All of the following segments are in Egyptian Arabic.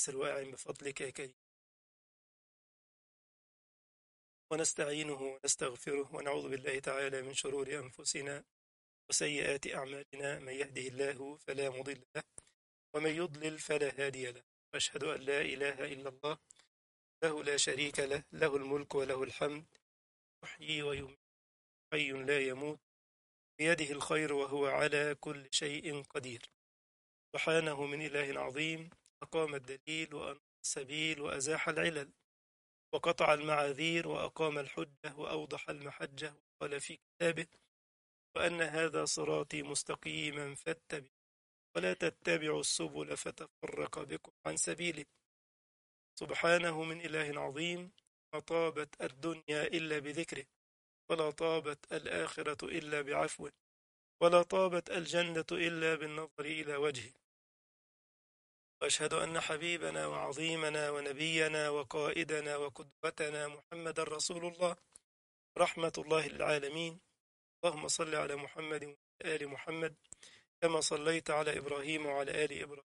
يسر وأعن بفضلك يا كريم ونستعينه ونستغفره ونعوذ بالله تعالى من شرور أنفسنا وسيئات أعمالنا من يهده الله فلا مضل له ومن يضلل فلا هادي له وأشهد أن لا إله إلا الله له لا شريك له له الملك وله الحمد يحيي ويميت حي لا يموت بيده الخير وهو على كل شيء قدير سبحانه من إله عظيم أقام الدليل وأنار السبيل وأزاح العلل وقطع المعاذير وأقام الحجة وأوضح المحجة وقال في كتابه وأن هذا صراطي مستقيما فاتبعوا ولا تتبعوا السبل فتفرق بكم عن سبيله سبحانه من إله عظيم ما طابت الدنيا إلا بذكره ولا طابت الآخرة إلا بعفوه ولا طابت الجنة إلا بالنظر إلى وجهه وأشهد أن حبيبنا وعظيمنا ونبينا وقائدنا وقدوتنا محمد رسول الله رحمة الله للعالمين اللهم صل على محمد وعلى آل محمد كما صليت على إبراهيم وعلى آل إبراهيم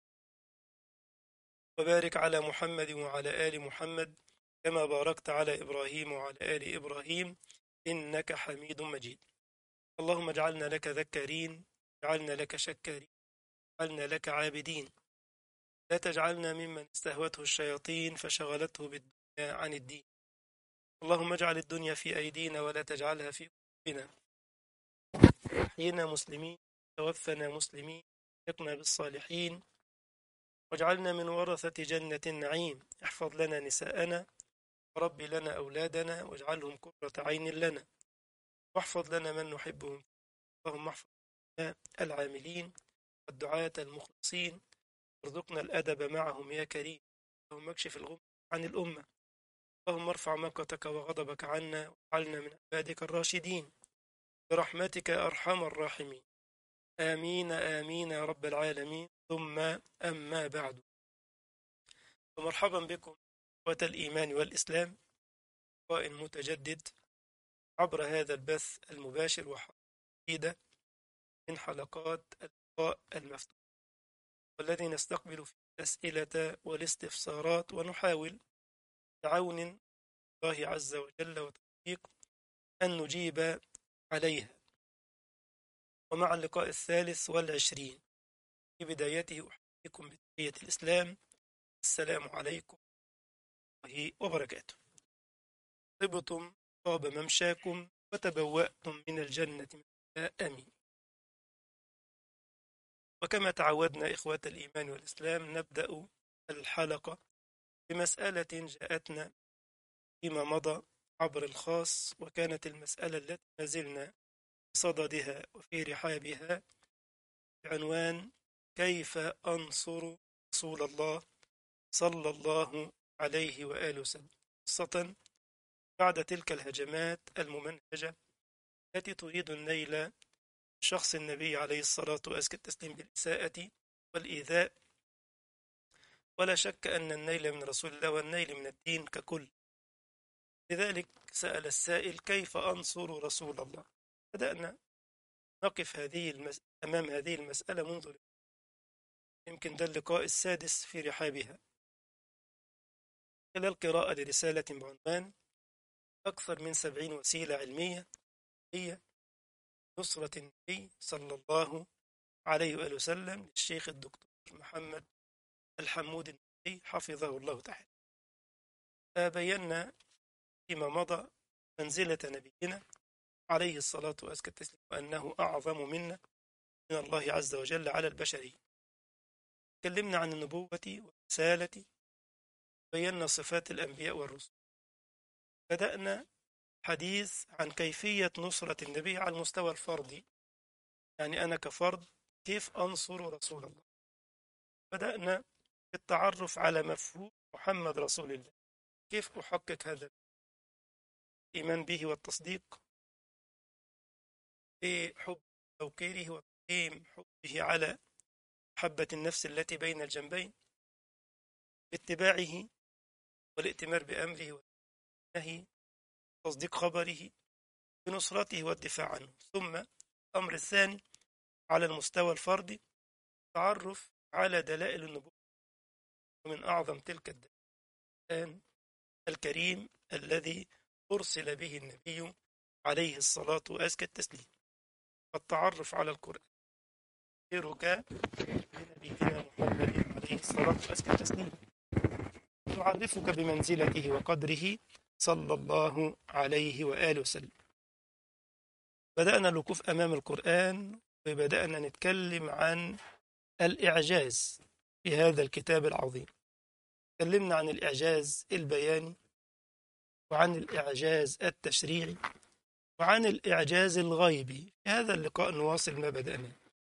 وبارك على محمد وعلى آل محمد كما باركت على إبراهيم وعلى آل إبراهيم إنك حميد مجيد اللهم اجعلنا لك ذكارين اجعلنا لك شكارين اجعلنا لك عابدين لا تجعلنا ممن استهوته الشياطين فشغلته بالدنيا عن الدين اللهم اجعل الدنيا في أيدينا ولا تجعلها في قلوبنا أحينا مسلمين توفنا مسلمين الحقنا بالصالحين واجعلنا من ورثة جنة النعيم احفظ لنا نساءنا ورب لنا أولادنا واجعلهم قرة عين لنا واحفظ لنا من نحبهم اللهم احفظ لنا العاملين والدعاة المخلصين وارزقنا الأدب معهم يا كريم اللهم اكشف الغم عن الأمة اللهم ارفع مقتك وغضبك عنا واجعلنا من عبادك الراشدين برحمتك أرحم الراحمين آمين آمين يا رب العالمين ثم أما بعد فمرحبا بكم إخوة الإيمان والإسلام لقاء متجدد عبر هذا البث المباشر وحلقة جديدة من حلقات اللقاء المفتوح والذي نستقبل فيه الأسئلة والاستفسارات ونحاول بعون الله عز وجل وتوفيق أن نجيب عليها ومع اللقاء الثالث والعشرين في بدايته أحييكم بتحية الإسلام السلام عليكم ورحمة الله وبركاته طبتم طاب ممشاكم وتبوأتم من الجنة آمين وكما تعودنا إخوة الإيمان والإسلام نبدأ الحلقة بمسألة جاءتنا فيما مضى عبر الخاص وكانت المسألة التي ما زلنا بصددها وفي رحابها بعنوان كيف أنصر رسول الله صلى الله عليه وآله وسلم خاصة بعد تلك الهجمات الممنهجة التي تريد النيل شخص النبي عليه الصلاة وأزكى التسليم بالإساءة والإيذاء ولا شك أن النيل من رسول الله والنيل من الدين ككل لذلك سأل السائل كيف أنصر رسول الله بدأنا نقف هذه المس... أمام هذه المسألة منذ يمكن ده اللقاء السادس في رحابها خلال قراءة لرسالة بعنوان أكثر من سبعين وسيلة علمية هي نصرة النبي صلى الله عليه وآله وسلم للشيخ الدكتور محمد الحمود النبي حفظه الله تعالى فبينا فيما مضى منزلة نبينا عليه الصلاة وأزكى التسليم وأنه أعظم منا من الله عز وجل على البشرية تكلمنا عن النبوة والرسالة بينا صفات الأنبياء والرسل بدأنا حديث عن كيفية نصرة النبي على المستوى الفردي يعني أنا كفرد كيف أنصر رسول الله بدأنا بالتعرف على مفهوم محمد رسول الله كيف أحقق هذا الإيمان به والتصديق بحب توقيره وتقييم حبه على محبة النفس التي بين الجنبين باتباعه والائتمار بأمره والنهي تصديق خبره بنصرته والدفاع عنه ثم الأمر الثاني على المستوى الفردي تعرف على دلائل النبوة ومن أعظم تلك الدعوات الكريم الذي أرسل به النبي عليه الصلاة وأزكى التسليم والتعرف على القرآن خيرك بنبينا محمد عليه الصلاة وأزكى التسليم نعرفك بمنزلته وقدره صلى الله عليه وآله وسلم بدأنا الوقوف أمام القرآن وبدأنا نتكلم عن الإعجاز في هذا الكتاب العظيم تكلمنا عن الإعجاز البياني وعن الإعجاز التشريعي وعن الإعجاز الغيبي في هذا اللقاء نواصل ما بدأنا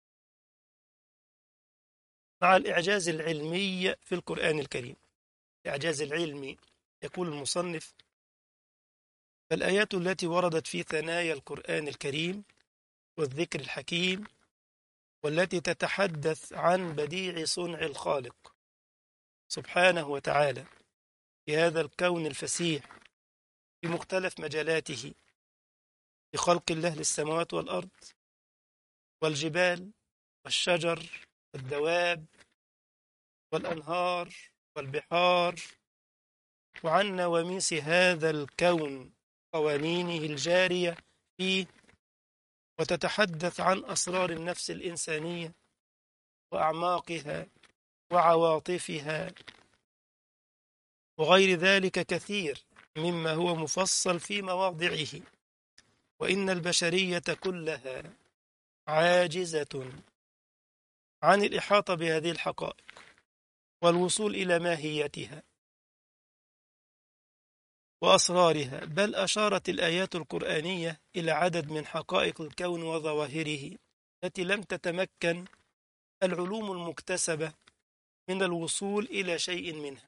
مع الإعجاز العلمي في القرآن الكريم الإعجاز العلمي يقول المصنف فالآيات التي وردت في ثنايا القرآن الكريم والذكر الحكيم والتي تتحدث عن بديع صنع الخالق سبحانه وتعالى في هذا الكون الفسيح في مختلف مجالاته في خلق الله للسماوات والأرض والجبال والشجر والدواب والأنهار والبحار وعن نواميس هذا الكون قوانينه الجارية فيه وتتحدث عن أسرار النفس الإنسانية وأعماقها وعواطفها وغير ذلك كثير مما هو مفصل في مواضعه وإن البشرية كلها عاجزة عن الإحاطة بهذه الحقائق والوصول إلى ماهيتها وأسرارها بل أشارت الآيات القرآنية إلى عدد من حقائق الكون وظواهره التي لم تتمكن العلوم المكتسبة من الوصول إلى شيء منها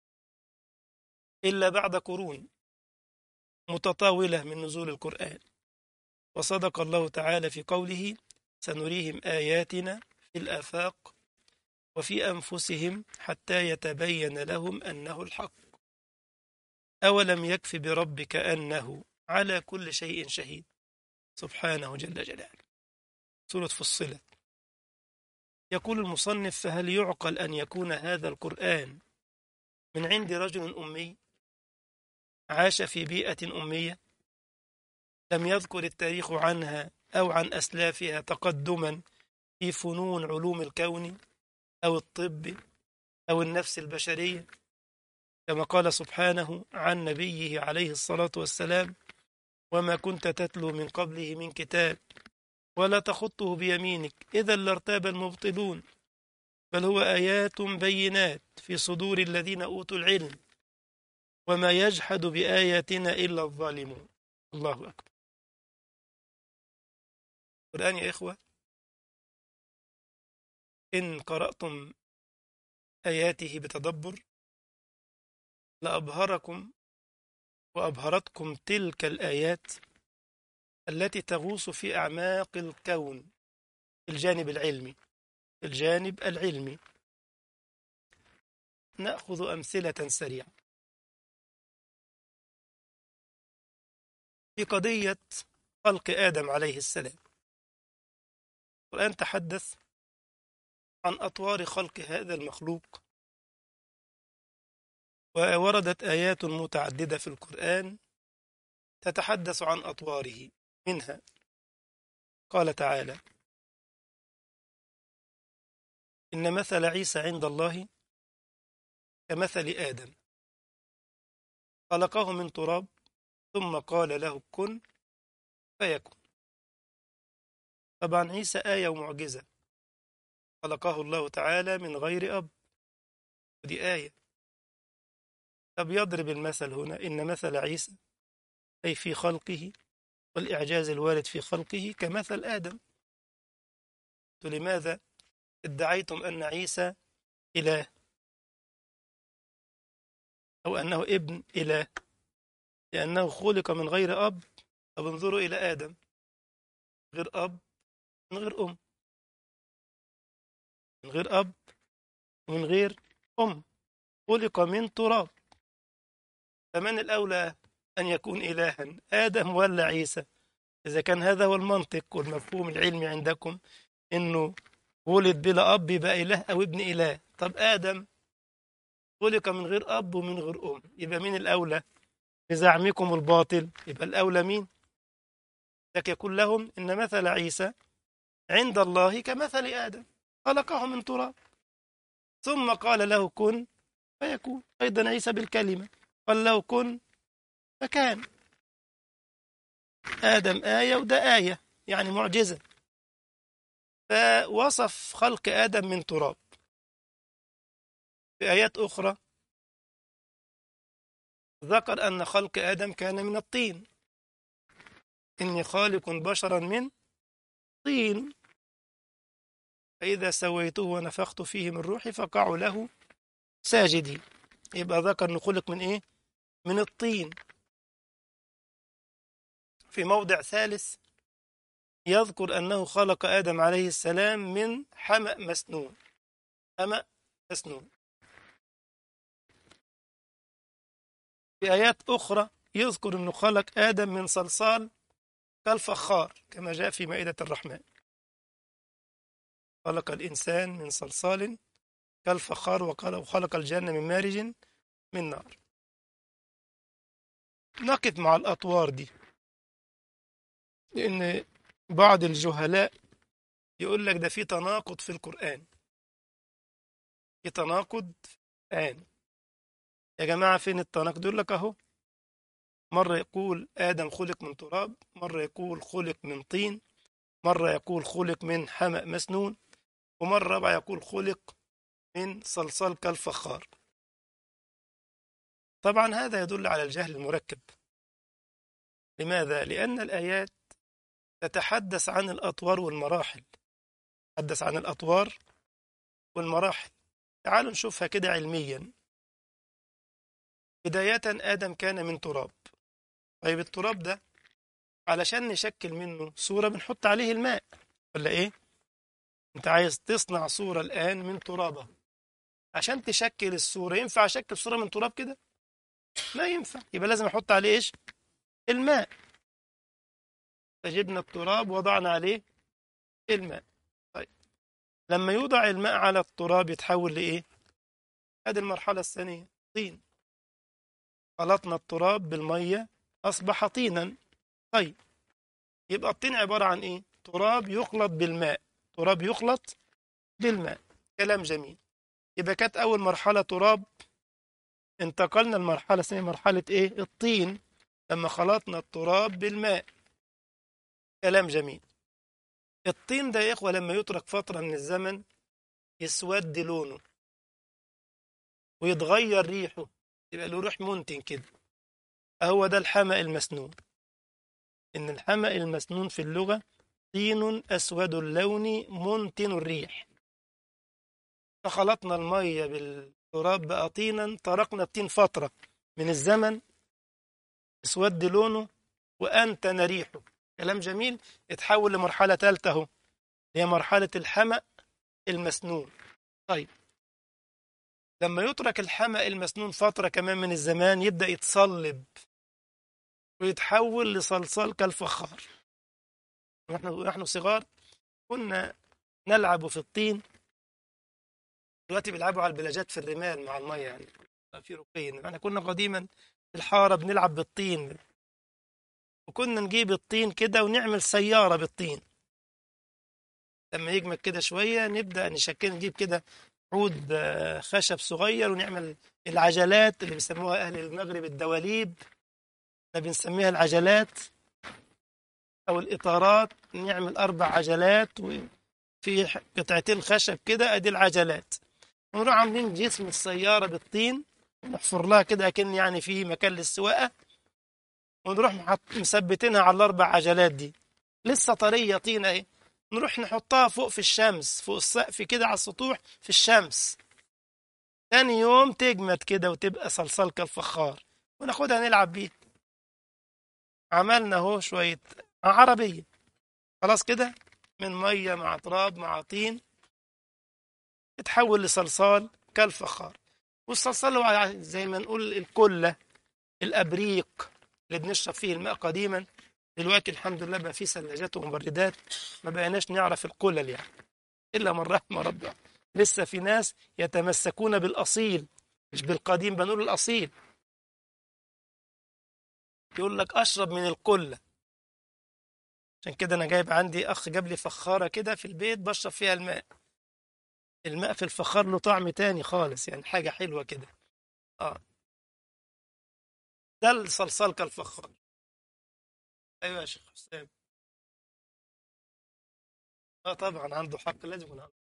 إلا بعد قرون متطاولة من نزول القرآن وصدق الله تعالى في قوله سنريهم آياتنا في الآفاق وفي أنفسهم حتى يتبين لهم أنه الحق أولم يكف بربك أنه على كل شيء شهيد سبحانه جل جلاله سورة فصلت يقول المصنف فهل يعقل أن يكون هذا القرآن من عند رجل أمي عاش في بيئة أمية لم يذكر التاريخ عنها أو عن أسلافها تقدما في فنون علوم الكون أو الطب أو النفس البشرية كما قال سبحانه عن نبيه عليه الصلاة والسلام وما كنت تتلو من قبله من كتاب ولا تخطه بيمينك إذا لارتاب المبطلون بل هو آيات بينات في صدور الذين أوتوا العلم وما يجحد بآياتنا إلا الظالمون الله أكبر القرآن يا إخوة إن قرأتم آياته بتدبر لأبهركم وأبهرتكم تلك الآيات التي تغوص في أعماق الكون الجانب العلمي الجانب العلمي نأخذ أمثلة سريعة في قضية خلق آدم عليه السلام القرآن تحدث عن أطوار خلق هذا المخلوق ووردت آيات متعددة في القرآن تتحدث عن أطواره منها قال تعالى إن مثل عيسى عند الله كمثل آدم خلقه من تراب ثم قال له كن فيكن طبعا عيسى آية ومعجزة خلقه الله تعالى من غير أب ودي آية طب يضرب المثل هنا إن مثل عيسى أي في خلقه والإعجاز الوارد في خلقه كمثل آدم لماذا ادعيتم أن عيسى إله أو أنه ابن إله لأنه خلق من غير أب طب انظروا إلى آدم غير أب من غير أم من غير أب ومن غير أم خلق من تراب فمن الأولى أن يكون إلها آدم ولا عيسى إذا كان هذا هو المنطق والمفهوم العلمي عندكم إنه ولد بلا أب يبقى إله أو ابن إله طب آدم خلق من غير أب ومن غير أم يبقى مين الأولى بزعمكم الباطل يبقى الأولى مين لك يقول لهم إن مثل عيسى عند الله كمثل آدم خلقه من تراب ثم قال له كن فيكون أيضا عيسى بالكلمة قال له كن فكان آدم آية وده آية يعني معجزة فوصف خلق آدم من تراب في آيات أخرى ذكر أن خلق آدم كان من الطين إني خالق بشرا من طين فإذا سويته ونفخت فيه من روحي فقعوا له ساجدين يبقى ذكر أنه خلق من إيه؟ من الطين في موضع ثالث يذكر أنه خلق آدم عليه السلام من حمأ مسنون حمأ مسنون في آيات أخرى يذكر أنه خلق آدم من صلصال كالفخار كما جاء في مائدة الرحمن خلق الإنسان من صلصال كالفخار وقال وخلق الجنة من مارج من نار نقف مع الأطوار دي لأن بعض الجهلاء يقول لك ده في تناقض في القرآن في تناقض في القرآن يا جماعة فين التناقض يقول لك أهو مرة يقول آدم خلق من تراب مرة يقول خلق من طين مرة يقول خلق من حمأ مسنون ومرة رابعة يقول خلق من صلصال كالفخار طبعا هذا يدل على الجهل المركب لماذا؟ لأن الآيات تتحدث عن الأطوار والمراحل تتحدث عن الأطوار والمراحل تعالوا نشوفها كده علميا بداية آدم كان من تراب طيب التراب ده علشان نشكل منه صورة بنحط عليه الماء ولا إيه؟ أنت عايز تصنع صورة الآن من ترابة عشان تشكل الصورة ينفع أشكل صورة من تراب كده؟ ما ينفع يبقى لازم أحط عليه إيش؟ الماء فجبنا التراب وضعنا عليه الماء طيب لما يوضع الماء على التراب يتحول لإيه؟ هذه المرحلة الثانية طين خلطنا التراب بالمية أصبح طينا طيب يبقى الطين عبارة عن إيه؟ تراب يخلط بالماء تراب يخلط بالماء كلام جميل يبقى كانت أول مرحلة تراب انتقلنا لمرحلة اسمها مرحلة إيه؟ الطين لما خلطنا التراب بالماء كلام جميل الطين ده يا إخوة لما يترك فترة من الزمن يسود لونه ويتغير ريحه يبقى له ريح منتن كده هو ده الحمأ المسنون إن الحمأ المسنون في اللغة طين أسود اللون منتن الريح فخلطنا المية بالتراب بقى طينا طرقنا الطين فترة من الزمن اسود لونه وأنتن ريحه كلام جميل اتحول لمرحلة ثالثة اهو هي مرحلة الحمأ المسنون طيب لما يترك الحمأ المسنون فترة كمان من الزمان يبدأ يتصلب ويتحول لصلصال كالفخار نحن نحن صغار كنا نلعب في الطين دلوقتي بيلعبوا على البلاجات في الرمال مع المية يعني في رقي احنا كنا قديما في الحارة بنلعب بالطين وكنا نجيب الطين كده ونعمل سيارة بالطين لما يجمد كده شوية نبدأ نشكل نجيب كده عود خشب صغير ونعمل العجلات اللي بيسموها أهل المغرب الدواليب احنا بنسميها العجلات أو الإطارات نعمل أربع عجلات وفي قطعتين خشب كده أدي العجلات ونروح عاملين جسم السيارة بالطين ونحفر لها كده أكن يعني في مكان للسواقة ونروح محط مثبتينها على الأربع عجلات دي لسه طرية طينة إيه نروح نحطها فوق في الشمس فوق السقف كده على السطوح في الشمس تاني يوم تجمد كده وتبقى صلصال كالفخار وناخدها نلعب بيها عملنا اهو شوية عربية خلاص كده من مية مع تراب مع طين تتحول لصلصال كالفخار والصلصال هو زي ما نقول الكلة الأبريق اللي بنشرب فيه الماء قديما دلوقتي الحمد لله بقى في ثلاجات ومبردات ما بقيناش نعرف القلل يعني إلا من رحم ربنا لسه في ناس يتمسكون بالأصيل مش بالقديم بنقول الأصيل يقول لك أشرب من القلة عشان كده أنا جايب عندي أخ جاب لي فخارة كده في البيت بشرب فيها الماء الماء في الفخار له طعم تاني خالص يعني حاجة حلوة كده اه ده الصلصال كالفخار ايوه يا شيخ حسام اه طبعا عنده حق لازم يكون عنده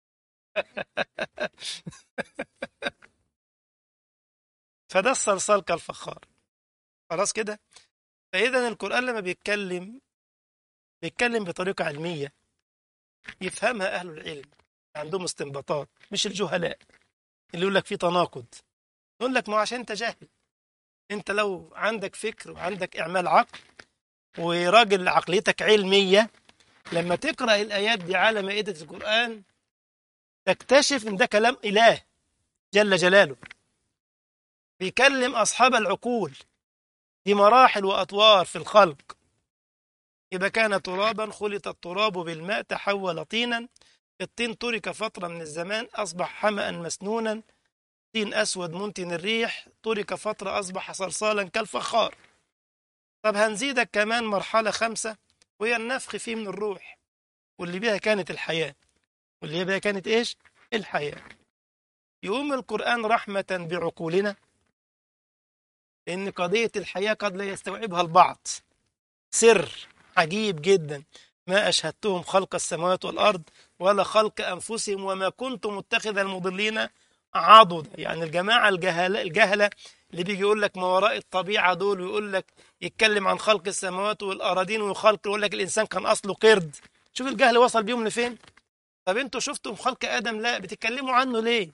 فده الصلصال كالفخار خلاص كده فإذا القرآن لما بيتكلم بيتكلم بطريقة علمية يفهمها أهل العلم عندهم استنباطات مش الجهلاء اللي يقول لك في تناقض يقول لك ما هو عشان انت جاهل انت لو عندك فكر وعندك اعمال عقل وراجل عقليتك علميه لما تقرا الايات دي على مائده القران تكتشف ان ده كلام اله جل جلاله بيكلم اصحاب العقول دي مراحل واطوار في الخلق اذا كان ترابا خلط التراب بالماء تحول طينا الطين ترك فتره من الزمان اصبح حمأ مسنونا طين أسود منتن الريح ترك فترة أصبح صلصالا كالفخار طب هنزيدك كمان مرحلة خمسة وهي النفخ فيه من الروح واللي بيها كانت الحياة واللي بيها كانت إيش؟ الحياة يقوم القرآن رحمة بعقولنا لأن قضية الحياة قد لا يستوعبها البعض سر عجيب جدا ما أشهدتهم خلق السماوات والأرض ولا خلق أنفسهم وما كنت متخذ المضلين عضد يعني الجماعة الجهلة, الجهلة اللي بيجي يقول لك ما وراء الطبيعة دول ويقول لك يتكلم عن خلق السماوات والأراضين وخلق يقول لك الإنسان كان أصله قرد شوف الجهل وصل بيهم لفين طب انتوا شفتم خلق آدم لا بتتكلموا عنه ليه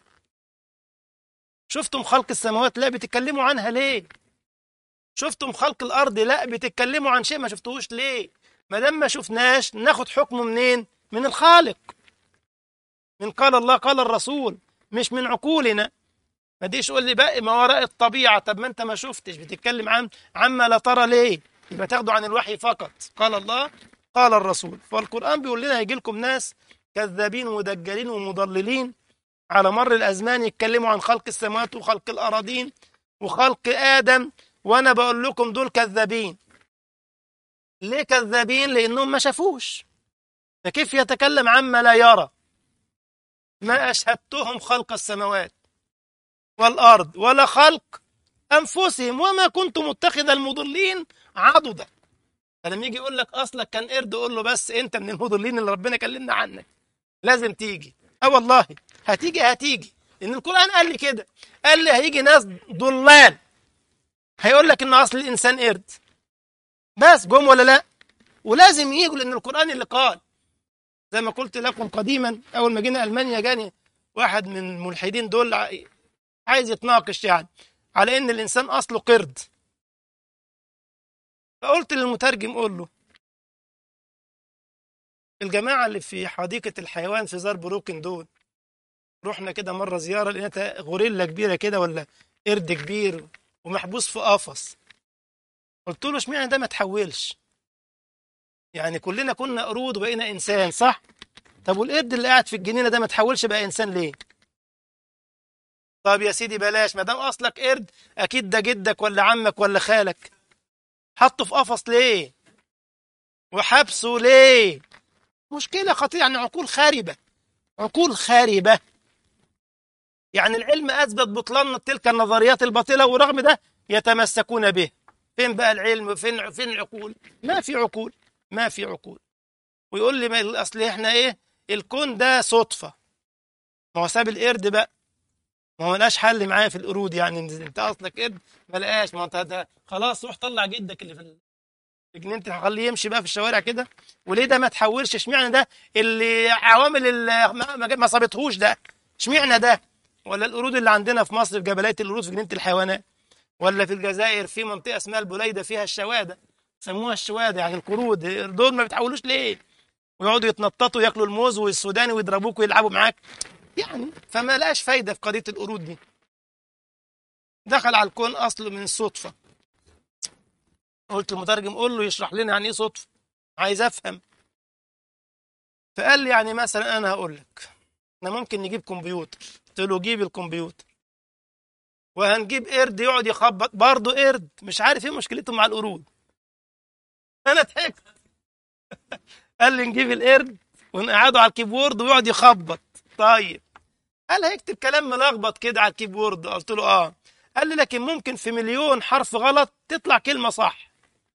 شفتم خلق السماوات لا بتتكلموا عنها ليه شفتم خلق الأرض لا بتتكلموا عن شيء ما شفتوهوش ليه ما دام ما شفناش ناخد حكمه منين من الخالق من قال الله قال الرسول مش من عقولنا ما تجيش تقول لي بقى ما وراء الطبيعه طب ما انت ما شفتش بتتكلم عن عما لا ترى ليه يبقى تاخده عن الوحي فقط قال الله قال الرسول فالقران بيقول لنا هيجي لكم ناس كذابين ودجالين ومضللين على مر الازمان يتكلموا عن خلق السماوات وخلق الاراضين وخلق ادم وانا بقول لكم دول كذابين ليه كذابين لانهم ما شافوش فكيف يتكلم عما لا يرى ما أشهدتهم خلق السماوات والأرض ولا خلق أنفسهم وما كنت متخذ المضلين عضدا فلما يجي يقول لك أصلك كان قرد قول له بس أنت من المضلين اللي ربنا كلمنا عنك لازم تيجي أه والله هتيجي هتيجي لأن القرآن قال لي كده قال لي هيجي ناس ضلال هيقول لك إن أصل الإنسان قرد بس جم ولا لا ولازم يجوا لأن القرآن اللي قال زي ما قلت لكم قديما اول ما جينا المانيا جاني واحد من الملحدين دول عايز يتناقش يعني على ان الانسان اصله قرد فقلت للمترجم قول له الجماعه اللي في حديقه الحيوان في زار بروكن دول رحنا كده مره زياره لقينا غوريلا كبيره كده ولا قرد كبير ومحبوس في قفص قلت له اشمعنى ده ما تحولش يعني كلنا كنا قرود وبقينا انسان صح طب والقرد اللي قاعد في الجنينه ده ما تحولش بقى انسان ليه طب يا سيدي بلاش ما دام اصلك قرد اكيد ده جدك ولا عمك ولا خالك حطه في قفص ليه وحبسه ليه مشكله خطيره يعني عقول خاربه عقول خاربه يعني العلم اثبت بطلان تلك النظريات الباطله ورغم ده يتمسكون به فين بقى العلم فين فين العقول ما في عقول ما في عقول ويقول لي ما اصل احنا ايه الكون ده صدفه ما هو ساب القرد بقى ما هو ملقاش حل معايا في القرود يعني انت اصلك قرد ما لقاش ما انت ده خلاص روح طلع جدك اللي في في جنينه خليه يمشي بقى في الشوارع كده وليه ده ما تحولش اشمعنى ده اللي عوامل اللي ما, ما صابتهوش ده اشمعنى ده ولا القرود اللي عندنا في مصر في جبلات القرود في جنينه الحيوانات ولا في الجزائر في منطقه اسمها البليده فيها الشواده سموها الشواده يعني القرود دول ما بتحولوش ليه ويقعدوا يتنططوا ياكلوا الموز والسوداني ويضربوك ويلعبوا معاك يعني فما لقاش فايده في قضيه القرود دي دخل على الكون اصله من الصدفه قلت المترجم قول له يشرح لنا يعني ايه صدفه عايز افهم فقال لي يعني مثلا انا هقول لك احنا ممكن نجيب كمبيوتر قلت له جيب الكمبيوتر وهنجيب قرد يقعد يخبط برضه قرد مش عارف ايه مشكلته مع القرود انا ضحكت قال لي نجيب القرد ونقعده على الكيبورد ويقعد يخبط طيب قال هيكتب كلام ملخبط كده على الكيبورد قلت له اه قال لي لكن ممكن في مليون حرف غلط تطلع كلمة صح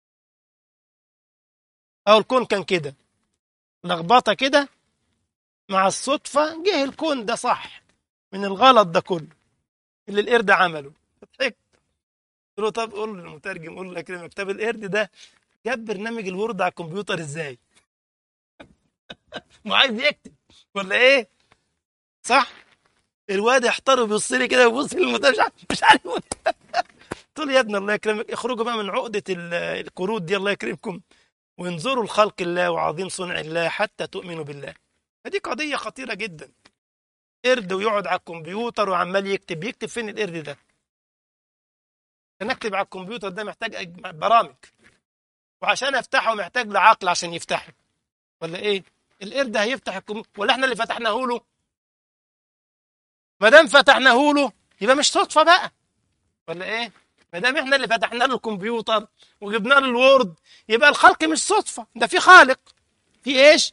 أو الكون كان كده لخبطة كده مع الصدفة جه الكون ده صح من الغلط ده كله اللي القرد عمله ضحكت قلت له طب قول للمترجم قول له يكرمك طب القرد ده جاب برنامج الوورد على الكمبيوتر ازاي؟ ما عايز يكتب ولا ايه؟ صح؟ الواد يحتار ويبص لي كده ويبص للمترجم مش عارف مش عارف قلت له يا ابني الله يكرمك اخرجوا بقى من عقدة ال- القرود دي الله يكرمكم وانظروا لخلق الله وعظيم صنع الله حتى تؤمنوا بالله فدي قضية خطيرة جدا قرد ويقعد على الكمبيوتر وعمال يكتب يكتب فين القرد ده عشان اكتب على الكمبيوتر ده محتاج أج- برامج وعشان افتحه محتاج لعقل عشان يفتحه ولا ايه القرد هيفتح الكمبيوتر ولا احنا اللي فتحناه له ما دام فتحناه له يبقى مش صدفة بقى ولا ايه ما دام احنا اللي فتحنا له الكمبيوتر وجبنا له الوورد يبقى الخلق مش صدفة ده في خالق في ايش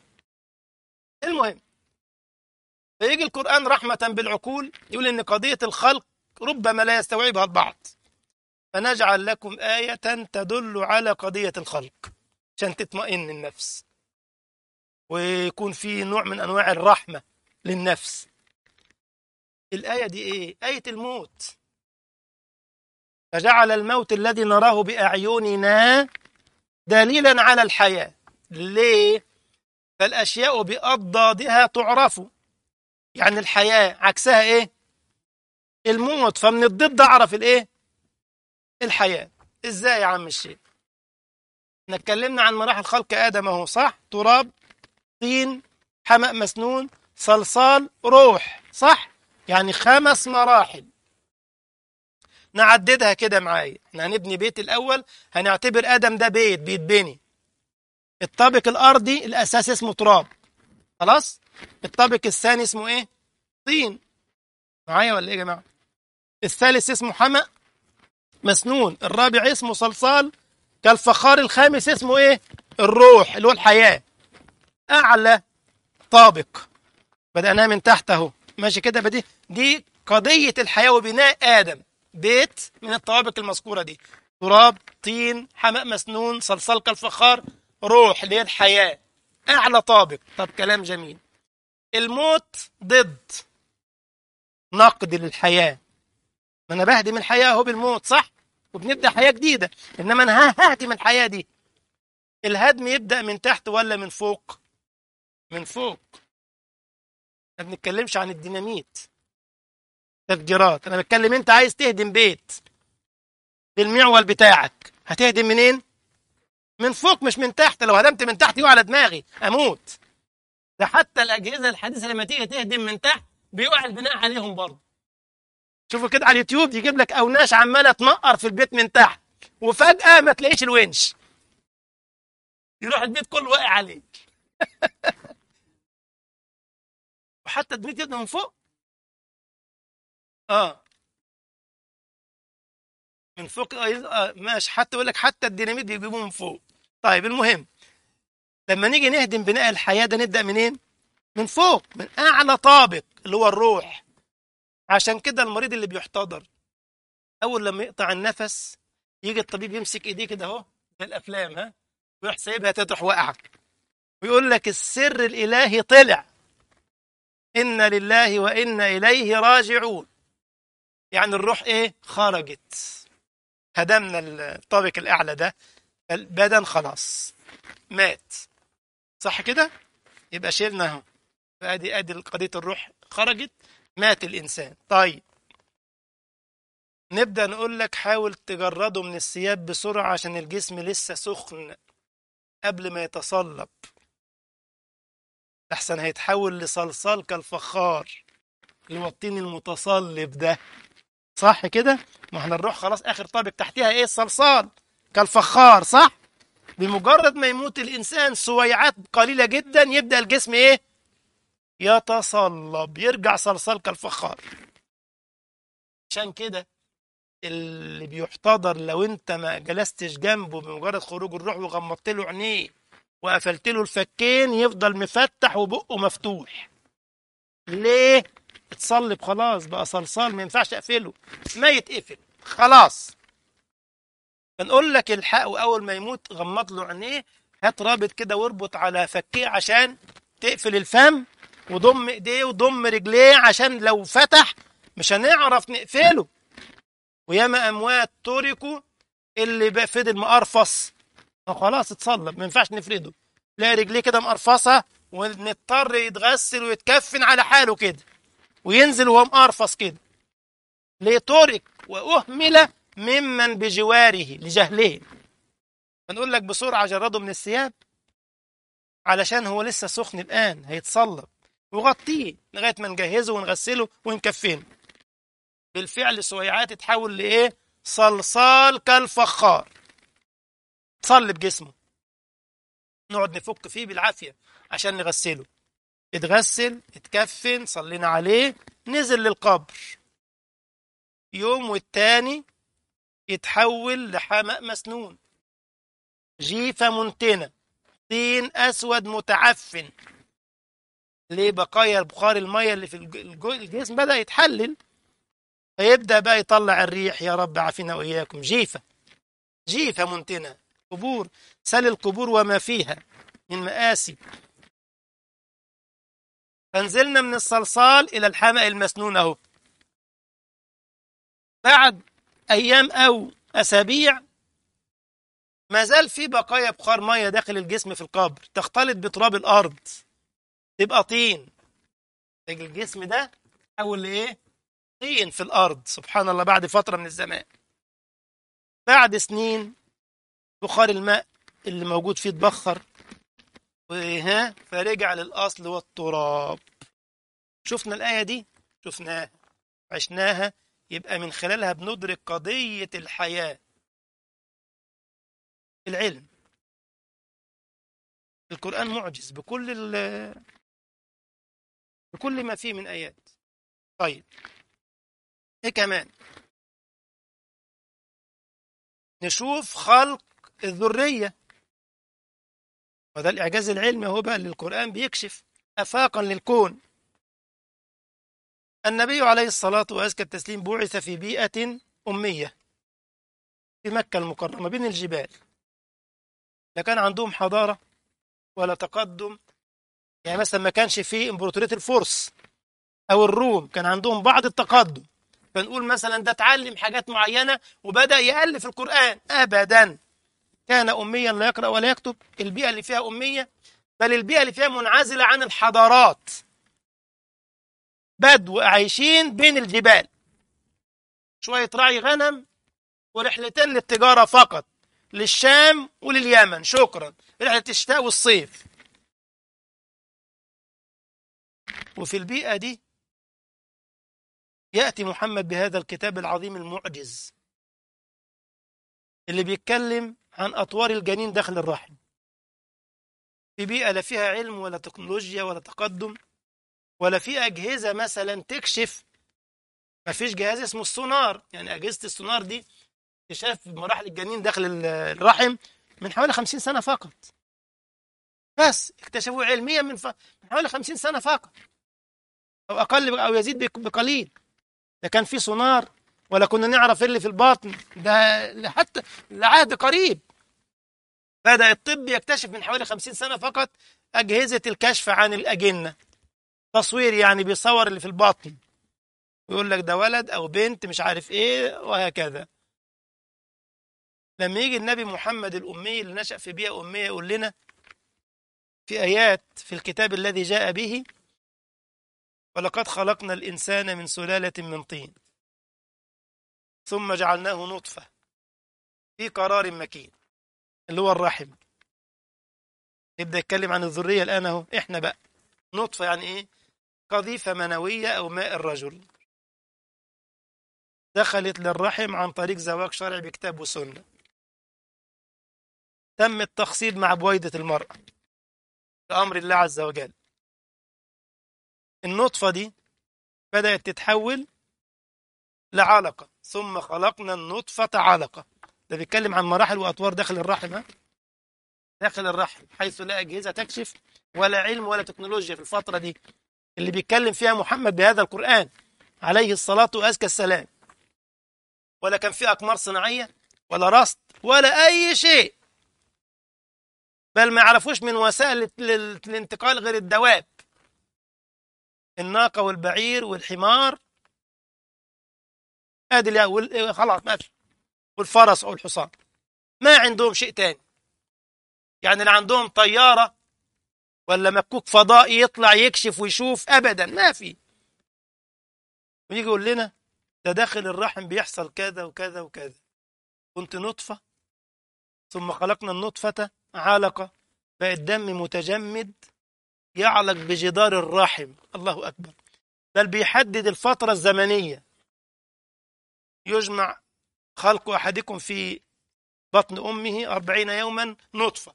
المهم فيجي القرآن رحمة بالعقول يقول إن قضية الخلق ربما لا يستوعبها البعض فنجعل لكم آية تدل على قضية الخلق عشان تطمئن النفس ويكون في نوع من أنواع الرحمة للنفس الآية دي إيه؟ آية الموت فجعل الموت الذي نراه بأعيننا دليلا على الحياة ليه؟ فالأشياء بأضدادها تعرف يعني الحياة عكسها إيه؟ الموت فمن الضد أعرف الإيه؟ الحياة إزاي يا عم الشيخ؟ احنا اتكلمنا عن مراحل خلق آدم أهو صح؟ تراب طين حمأ مسنون صلصال روح صح؟ يعني خمس مراحل نعددها كده معايا احنا هنبني بيت الأول هنعتبر آدم ده بيت بيتبني الطابق الأرضي الأساس اسمه تراب خلاص؟ الطابق الثاني اسمه ايه؟ طين معايا ولا ايه يا جماعة؟ الثالث اسمه حمأ مسنون الرابع اسمه صلصال كالفخار الخامس اسمه ايه؟ الروح اللي هو الحياة أعلى طابق بدأناه من تحت اهو ماشي كده بدي دي قضية الحياة وبناء آدم بيت من الطوابق المذكورة دي تراب طين حمأ مسنون صلصال كالفخار روح اللي هي الحياة أعلى طابق طب كلام جميل الموت ضد نقد للحياة ما أنا بهدم الحياة أهو بالموت صح وبنبدأ حياة جديدة إنما أنا ههدم الحياة دي الهدم يبدأ من تحت ولا من فوق من فوق ما بنتكلمش عن الديناميت تفجيرات أنا بتكلم أنت عايز تهدم بيت بالمعول بتاعك هتهدم منين من فوق مش من تحت لو هدمت من تحت يقع على دماغي اموت ده حتى الاجهزه الحديثه لما تيجي تهدم من تحت بيقع البناء عليهم برضه شوفوا كده على اليوتيوب يجيب لك اوناش عماله تنقر في البيت من تحت وفجاه ما تلاقيش الونش يروح البيت كله واقع عليه وحتى البيت يبدا من فوق اه من فوق آه ماشي حتى يقول لك حتى الديناميت بيجيبوه من فوق طيب المهم لما نيجي نهدم بناء الحياة ده نبدأ منين؟ من فوق من أعلى طابق اللي هو الروح عشان كده المريض اللي بيحتضر أول لما يقطع النفس يجي الطبيب يمسك إيديه كده أهو زي الأفلام ها ويروح سايبها تروح واقعة ويقول لك السر الإلهي طلع إنا لله وإنا إليه راجعون يعني الروح إيه؟ خرجت هدمنا الطابق الأعلى ده البدن خلاص مات صح كده يبقى شيلنا اهو فادي ادي قضيه الروح خرجت مات الانسان طيب نبدا نقول لك حاول تجرده من الثياب بسرعه عشان الجسم لسه سخن قبل ما يتصلب احسن هيتحول لصلصال كالفخار اللي هو الطين المتصلب ده صح كده ما احنا الروح خلاص اخر طابق تحتها ايه الصلصال كالفخار صح بمجرد ما يموت الإنسان سويعات قليلة جدا يبدأ الجسم إيه؟ يتصلب يرجع صلصال كالفخار عشان كده اللي بيحتضر لو انت ما جلستش جنبه بمجرد خروج الروح وغمضت له عينيه وقفلت له الفكين يفضل مفتح وبقه مفتوح ليه اتصلب خلاص بقى صلصال ما ينفعش اقفله ما يتقفل خلاص فنقول لك الحقه اول ما يموت غمض له عينيه هات رابط كده واربط على فكيه عشان تقفل الفم وضم ايديه وضم رجليه عشان لو فتح مش هنعرف نقفله وياما اموات تركوا اللي بقى فضل مقرفص خلاص اتصلب ما ينفعش نفرده لا رجليه كده مقرفصه ونضطر يتغسل ويتكفن على حاله كده وينزل وهو مقرفص كده ليه ترك واهمل ممن بجواره لجهلهم فنقول لك بسرعه جرده من الثياب علشان هو لسه سخن الان هيتصلب وغطيه لغايه ما نجهزه ونغسله ونكفنه بالفعل سويعات تتحول لايه صلصال كالفخار صلب جسمه نقعد نفك فيه بالعافيه عشان نغسله اتغسل اتكفن صلينا عليه نزل للقبر يوم والتاني يتحول لحماء مسنون جيفة منتنة طين أسود متعفن ليه بقايا بخار المية اللي في الجسم بدأ يتحلل فيبدأ بقى يطلع الريح يا رب عافينا وإياكم جيفة جيفة منتنة قبور سل القبور وما فيها من مآسي فنزلنا من الصلصال إلى الحمأ المسنون أهو بعد أيام أو أسابيع ما زال في بقايا بخار مية داخل الجسم في القبر تختلط بتراب الأرض تبقى طين الجسم ده تحول لإيه؟ طين في الأرض سبحان الله بعد فترة من الزمان بعد سنين بخار الماء اللي موجود فيه اتبخر وها فرجع للأصل والتراب شفنا الآية دي شفناها عشناها يبقى من خلالها بندرك قضية الحياة العلم القرآن معجز بكل بكل ما فيه من آيات طيب ايه كمان نشوف خلق الذرية وده الإعجاز العلمي هو بقى اللي القرآن بيكشف أفاقا للكون النبي عليه الصلاة وأزكى التسليم بعث في بيئة أمية في مكة المكرمة بين الجبال لا كان عندهم حضارة ولا تقدم يعني مثلا ما كانش في إمبراطورية الفرس أو الروم كان عندهم بعض التقدم فنقول مثلا ده اتعلم حاجات معينة وبدأ يألف القرآن أبدا كان أميا لا يقرأ ولا يكتب البيئة اللي فيها أمية بل البيئة اللي فيها منعزلة عن الحضارات بدو عايشين بين الجبال شوية راعي غنم ورحلتين للتجارة فقط للشام ولليمن شكرا رحلة الشتاء والصيف وفي البيئة دي يأتي محمد بهذا الكتاب العظيم المعجز اللي بيتكلم عن أطوار الجنين داخل الرحم في بيئة لا فيها علم ولا تكنولوجيا ولا تقدم ولا في أجهزة مثلا تكشف ما فيش جهاز اسمه السونار يعني أجهزة السونار دي اكتشاف مراحل الجنين داخل الرحم من حوالي 50 سنة فقط بس اكتشفوه علميا من, ف... من حوالي 50 سنة فقط أو أقل أو يزيد بقليل ده كان في سونار ولا كنا نعرف اللي في الباطن ده حتى لعهد قريب بدأ الطب يكتشف من حوالي 50 سنة فقط أجهزة الكشف عن الأجنة تصوير يعني بيصور اللي في الباطن ويقول لك ده ولد أو بنت مش عارف إيه وهكذا لما يجي النبي محمد الأمي اللي نشأ في بيئة أمية يقول لنا في آيات في الكتاب الذي جاء به ولقد خلقنا الإنسان من سلالة من طين ثم جعلناه نطفة في قرار مكين اللي هو الرحم يبدأ يتكلم عن الذرية الآن أهو إحنا بقى نطفة يعني إيه قذيفة منوية أو ماء الرجل دخلت للرحم عن طريق زواج شرعي بكتاب وسنة تم التخصيب مع بويضة المرأة بأمر الله عز وجل النطفة دي بدأت تتحول لعلقة ثم خلقنا النطفة علقة ده بيتكلم عن مراحل وأطوار داخل الرحم ها؟ داخل الرحم حيث لا أجهزة تكشف ولا علم ولا تكنولوجيا في الفترة دي اللي بيتكلم فيها محمد بهذا القرآن عليه الصلاة وأزكى السلام ولا كان في أقمار صناعية ولا رصد ولا أي شيء بل ما يعرفوش من وسائل الانتقال غير الدواب الناقة والبعير والحمار ادي وال... خلاص ماشي والفرس او الحصان ما عندهم شيء تاني يعني لا عندهم طيارة ولا مكوك فضائي يطلع يكشف ويشوف ابدا ما في ويجي يقول لنا ده داخل الرحم بيحصل كذا وكذا وكذا كنت نطفة ثم خلقنا النطفة علقة بقى الدم متجمد يعلق بجدار الرحم الله أكبر بل بيحدد الفترة الزمنية يجمع خلق أحدكم في بطن أمه أربعين يوما نطفة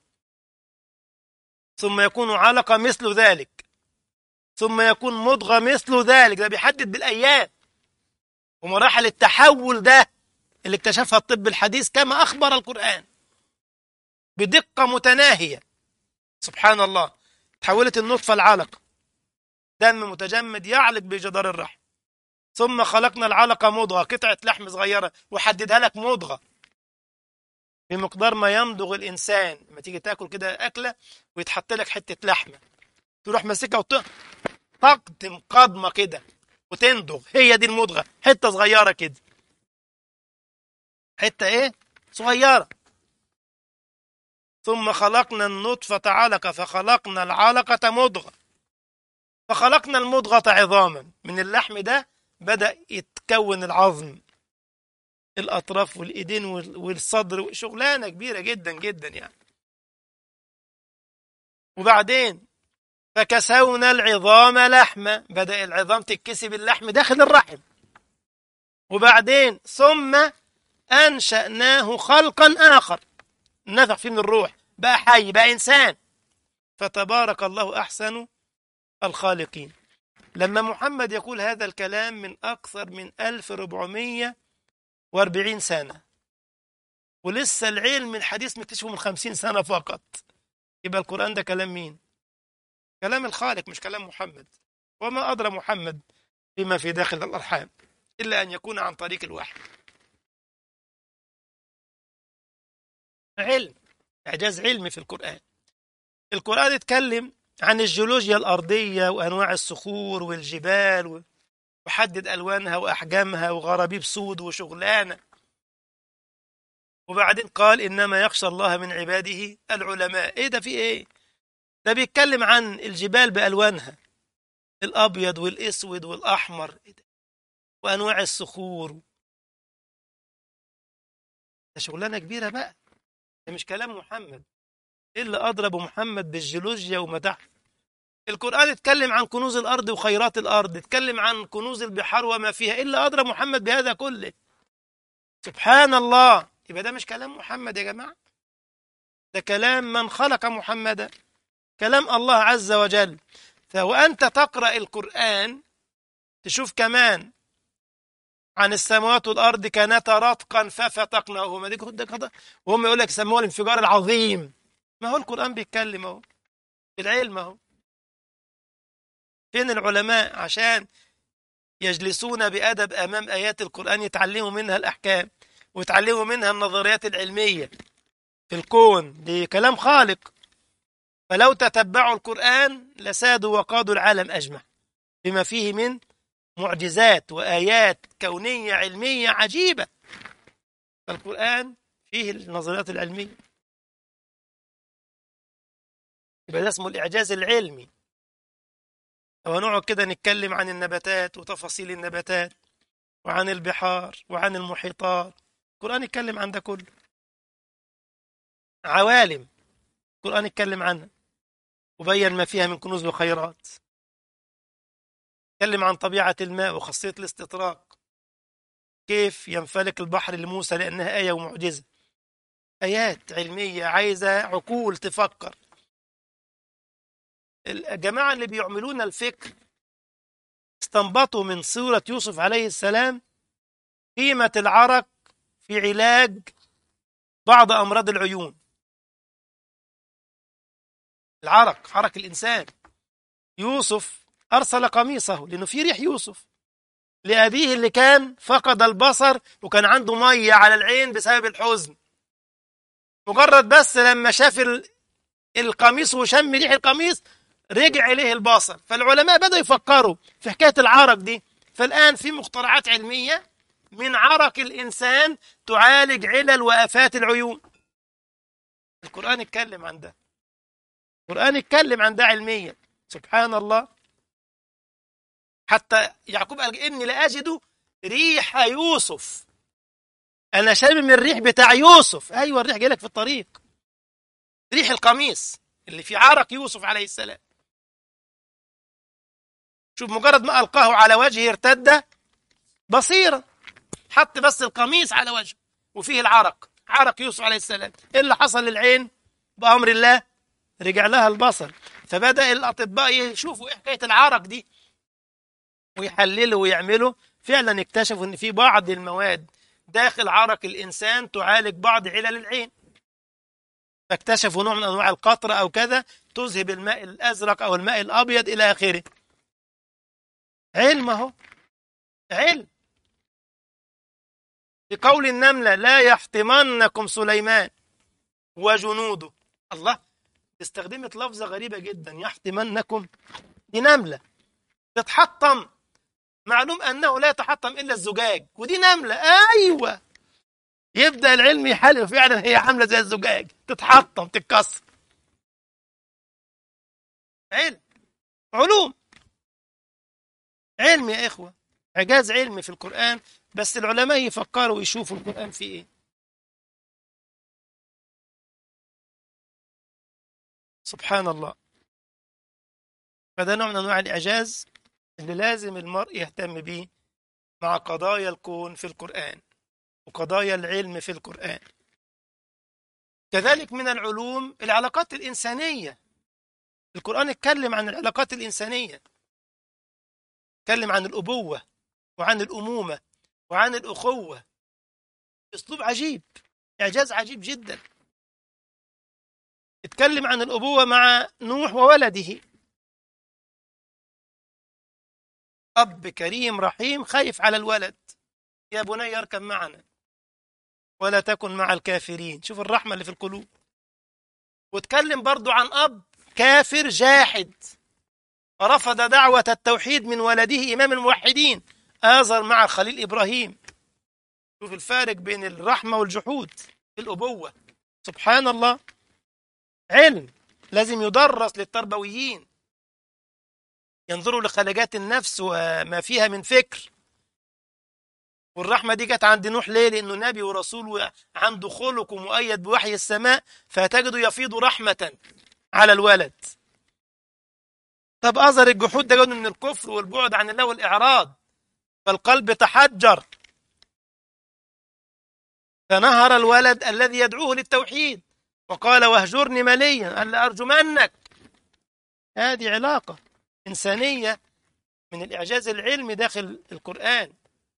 ثم يكون علقة مثل ذلك ثم يكون مضغة مثل ذلك ده بيحدد بالأيام ومراحل التحول ده اللي اكتشفها الطب الحديث كما أخبر القرآن بدقة متناهية سبحان الله تحولت النطفة العلقة دم متجمد يعلق بجدار الرحم ثم خلقنا العلقة مضغة قطعة لحم صغيرة وحددها لك مضغة بمقدار ما يمضغ الإنسان لما تيجي تاكل كده أكلة ويتحط لك حتة لحمة تروح ماسكها وتقدم قضمة كده وتندغ هي دي المضغة حتة صغيرة كده حتة إيه؟ صغيرة ثم خلقنا النطفة علقة فخلقنا العلقة مضغة فخلقنا المضغة عظاما من اللحم ده بدأ يتكون العظم الأطراف والإيدين والصدر شغلانة كبيرة جدا جدا يعني وبعدين فكسونا العظام لحمة بدأ العظام تتكسي باللحم داخل الرحم وبعدين ثم أنشأناه خلقا آخر نفخ فيه من الروح بقى حي بقى إنسان فتبارك الله أحسن الخالقين لما محمد يقول هذا الكلام من أكثر من 1440 سنة ولسه العلم الحديث مكتشفه من 50 سنة فقط يبقى القرآن ده كلام مين؟ كلام الخالق مش كلام محمد وما أدرى محمد بما في داخل الأرحام إلا أن يكون عن طريق الوحي علم إعجاز علمي في القرآن القرآن اتكلم عن الجيولوجيا الأرضية وأنواع الصخور والجبال وحدد ألوانها وأحجامها وغرابيب سود وشغلانة وبعدين قال إنما يخشى الله من عباده العلماء إيه ده في إيه ده بيتكلم عن الجبال بألوانها الأبيض والأسود والأحمر إيه ده؟ وأنواع الصخور ده شغلانة كبيرة بقى ده مش كلام محمد إيه اللي أضرب محمد بالجيولوجيا ومدح القرآن اتكلم عن كنوز الأرض وخيرات الأرض اتكلم عن كنوز البحار وما فيها إيه اللي أضرب محمد بهذا كله سبحان الله يبقى ده مش كلام محمد يا جماعة ده كلام من خلق محمدا كلام الله عز وجل فوأنت تقرأ القرآن تشوف كمان عن السماوات والأرض كانتا رتقا ففتقناهما دي وهم يقول لك سموه الانفجار العظيم ما هو القرآن بيتكلم اهو العلم اهو فين العلماء عشان يجلسون بأدب أمام آيات القرآن يتعلموا منها الأحكام ويتعلموا منها النظريات العلمية في الكون دي كلام خالق فلو تتبعوا القرآن لسادوا وقادوا العالم أجمع بما فيه من معجزات وآيات كونية علمية عجيبة فالقرآن فيه النظريات العلمية يبقى ده اسمه الإعجاز العلمي لو نقعد كده نتكلم عن النباتات وتفاصيل النباتات وعن البحار وعن المحيطات القرآن يتكلم عن ده كله عوالم القرآن يتكلم عنها وبين ما فيها من كنوز وخيرات يتكلم عن طبيعة الماء وخاصية الاستطراق كيف ينفلك البحر لموسى لأنها آية ومعجزة آيات علمية عايزة عقول تفكر الجماعة اللي بيعملون الفكر استنبطوا من سورة يوسف عليه السلام قيمة العرق في علاج بعض أمراض العيون العرق عرق الإنسان يوسف أرسل قميصه لأنه في ريح يوسف لأبيه اللي كان فقد البصر وكان عنده مية على العين بسبب الحزن مجرد بس لما شاف القميص وشم ريح القميص رجع إليه البصر فالعلماء بدأوا يفكروا في حكاية العرق دي فالآن في مخترعات علمية من عرق الإنسان تعالج علل وآفات العيون القرآن اتكلم عن ده القرآن اتكلم عن ده علميا سبحان الله حتى يعقوب قال إني لأجد ريح يوسف أنا شامم الريح بتاع يوسف أيوة الريح جاي لك في الطريق ريح القميص اللي في عرق يوسف عليه السلام شوف مجرد ما ألقاه على وجهه ارتد بصيرا حط بس القميص على وجهه وفيه العرق عرق يوسف عليه السلام ايه اللي حصل للعين بأمر الله رجع لها البصر فبدأ الأطباء يشوفوا ايه حكاية العرق دي ويحللوا ويعملوا فعلا اكتشفوا ان في بعض المواد داخل عرق الإنسان تعالج بعض علل العين فاكتشفوا نوع من أنواع القطرة أو كذا تذهب الماء الأزرق أو الماء الأبيض إلى آخره علم اهو علم بقول النملة لا يحطمنكم سليمان وجنوده الله استخدمت لفظة غريبة جدا يحطمنكم دي نملة تتحطم معلوم أنه لا يتحطم إلا الزجاج ودي نملة أيوة يبدأ العلم يحلل فعلا هي عاملة زي الزجاج تتحطم تتكسر علم علوم علم يا إخوة إعجاز علمي في القرآن بس العلماء يفكروا ويشوفوا القرآن فيه إيه سبحان الله فده نوع من أنواع الإعجاز اللي لازم المرء يهتم به مع قضايا الكون في القرآن وقضايا العلم في القرآن كذلك من العلوم العلاقات الإنسانية القرآن اتكلم عن العلاقات الإنسانية اتكلم عن الأبوة وعن الأمومة وعن الأخوة أسلوب عجيب إعجاز عجيب جدا اتكلم عن الأبوة مع نوح وولده أب كريم رحيم خايف على الولد يا بني اركب معنا ولا تكن مع الكافرين شوف الرحمة اللي في القلوب واتكلم برضو عن أب كافر جاحد رفض دعوة التوحيد من ولده إمام الموحدين آزر مع خليل إبراهيم شوف الفارق بين الرحمة والجحود في الأبوة سبحان الله علم لازم يدرس للتربويين ينظروا لخلاجات النفس وما فيها من فكر والرحمة دي جت عند نوح ليه؟ لأنه نبي ورسول وعنده خلق ومؤيد بوحي السماء فتجده يفيض رحمة على الولد طب أثر الجحود ده جاي من الكفر والبعد عن الله والإعراض فالقلب تحجر فنهر الولد الذي يدعوه للتوحيد وقال واهجرني مليا قال لأرجمنك هذه علاقة إنسانية من الإعجاز العلمي داخل القرآن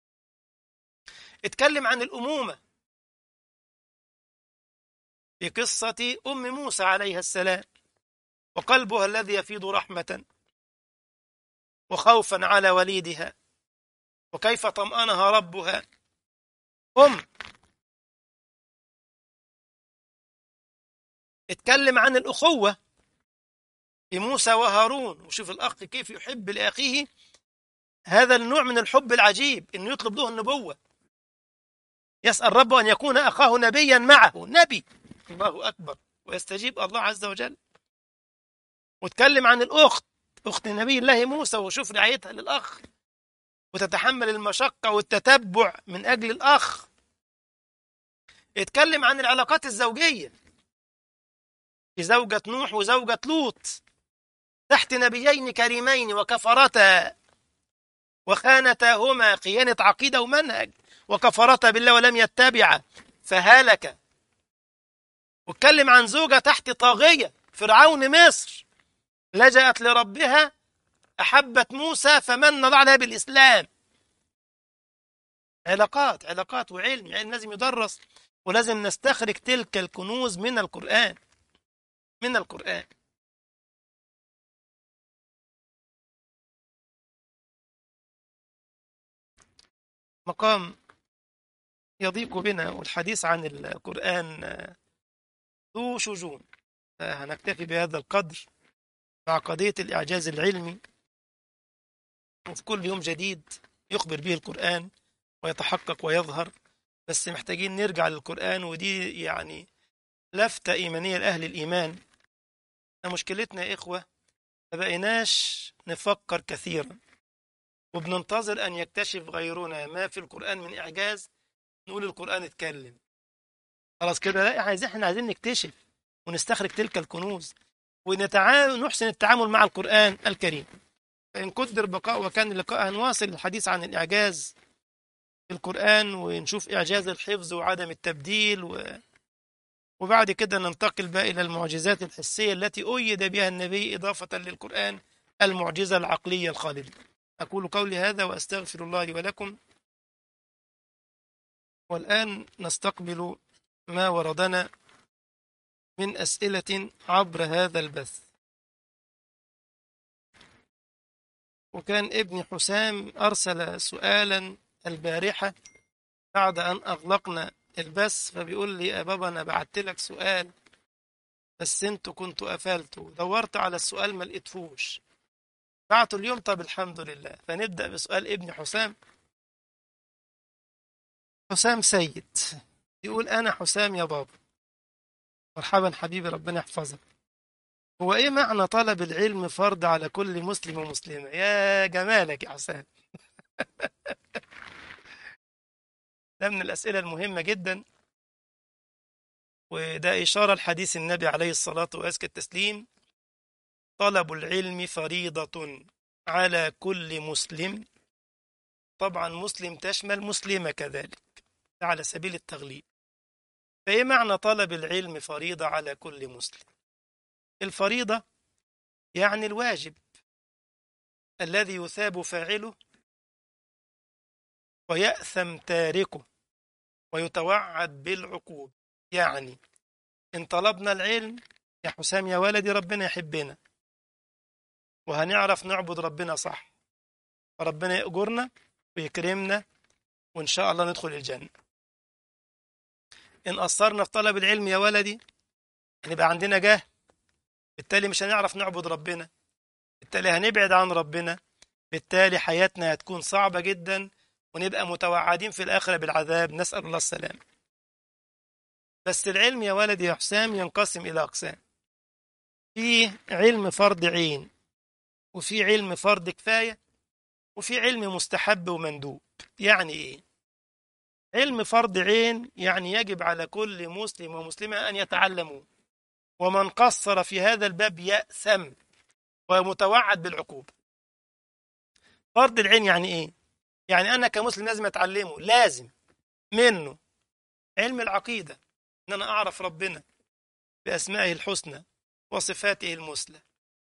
اتكلم عن الأمومة في قصة أم موسى عليها السلام وقلبها الذي يفيض رحمة وخوفا على وليدها وكيف طمأنها ربها أم اتكلم عن الأخوة في موسى وهارون وشوف الأخ كيف يحب لأخيه هذا النوع من الحب العجيب إنه يطلب له النبوة يسأل ربه أن يكون أخاه نبيا معه نبي الله أكبر ويستجيب الله عز وجل وتكلم عن الأخت أخت نبي الله موسى وشوف رعايتها للأخ وتتحمل المشقة والتتبع من أجل الأخ اتكلم عن العلاقات الزوجية في زوجة نوح وزوجة لوط تحت نبيين كريمين وكفرتا وخانتاهما خيانة عقيدة ومنهج وكفرتا بالله ولم يتبع فهلك واتكلم عن زوجة تحت طاغية فرعون مصر لجأت لربها أحبت موسى فمن الله عليها بالإسلام علاقات علاقات وعلم علم لازم يدرس ولازم نستخرج تلك الكنوز من القرآن من القرآن مقام يضيق بنا والحديث عن القرآن ذو شجون هنكتفي بهذا القدر مع قضية الإعجاز العلمي وفي كل يوم جديد يخبر به القرآن ويتحقق ويظهر بس محتاجين نرجع للقرآن ودي يعني لفتة إيمانية لأهل الإيمان مشكلتنا يا إخوة ما بقيناش نفكر كثيرا وبننتظر أن يكتشف غيرنا ما في القرآن من إعجاز نقول القرآن اتكلم خلاص كده لا عايز احنا عايزين نكتشف ونستخرج تلك الكنوز ونتعامل نحسن التعامل مع القرآن الكريم فإن قدر بقاء وكان اللقاء هنواصل الحديث عن الإعجاز في القرآن ونشوف إعجاز الحفظ وعدم التبديل و... وبعد كده ننتقل بقى إلى المعجزات الحسية التي أيد بها النبي إضافة للقرآن المعجزة العقلية الخالدة أقول قولي هذا وأستغفر الله لي ولكم والآن نستقبل ما وردنا من أسئلة عبر هذا البث وكان ابن حسام أرسل سؤالا البارحة بعد أن أغلقنا البث فبيقول لي يا بابا أنا بعت لك سؤال بس انتوا كنتوا قفلتوا دورت على السؤال ما لقيتفوش بعته اليوم طب الحمد لله فنبدأ بسؤال ابن حسام حسام سيد يقول أنا حسام يا بابا مرحبا حبيبي ربنا يحفظك هو إيه معنى طلب العلم فرض على كل مسلم ومسلمة يا جمالك يا حسام ده من الأسئلة المهمة جدا وده إشارة لحديث النبي عليه الصلاة وأزكى التسليم طلب العلم فريضة على كل مسلم طبعا مسلم تشمل مسلمة كذلك على سبيل التغليب فإيه معنى طلب العلم فريضة على كل مسلم الفريضة يعني الواجب الذي يثاب فاعله ويأثم تاركه ويتوعد بالعقوب يعني إن طلبنا العلم يا حسام يا ولدي ربنا يحبنا وهنعرف نعبد ربنا صح فربنا يأجرنا ويكرمنا وإن شاء الله ندخل الجنة إن قصرنا في طلب العلم يا ولدي هنبقى عندنا جهل بالتالي مش هنعرف نعبد ربنا بالتالي هنبعد عن ربنا بالتالي حياتنا هتكون صعبة جدا ونبقى متوعدين في الآخرة بالعذاب نسأل الله السلام بس العلم يا ولدي يا حسام ينقسم إلى أقسام في علم فرض عين وفي علم فرض كفاية وفي علم مستحب ومندوب يعني إيه علم فرض عين يعني يجب على كل مسلم ومسلمة أن يتعلموا ومن قصر في هذا الباب يأثم ومتوعد بالعقوبة فرض العين يعني إيه يعني أنا كمسلم لازم أتعلمه لازم منه علم العقيدة إن أنا أعرف ربنا بأسمائه الحسنى وصفاته المثلى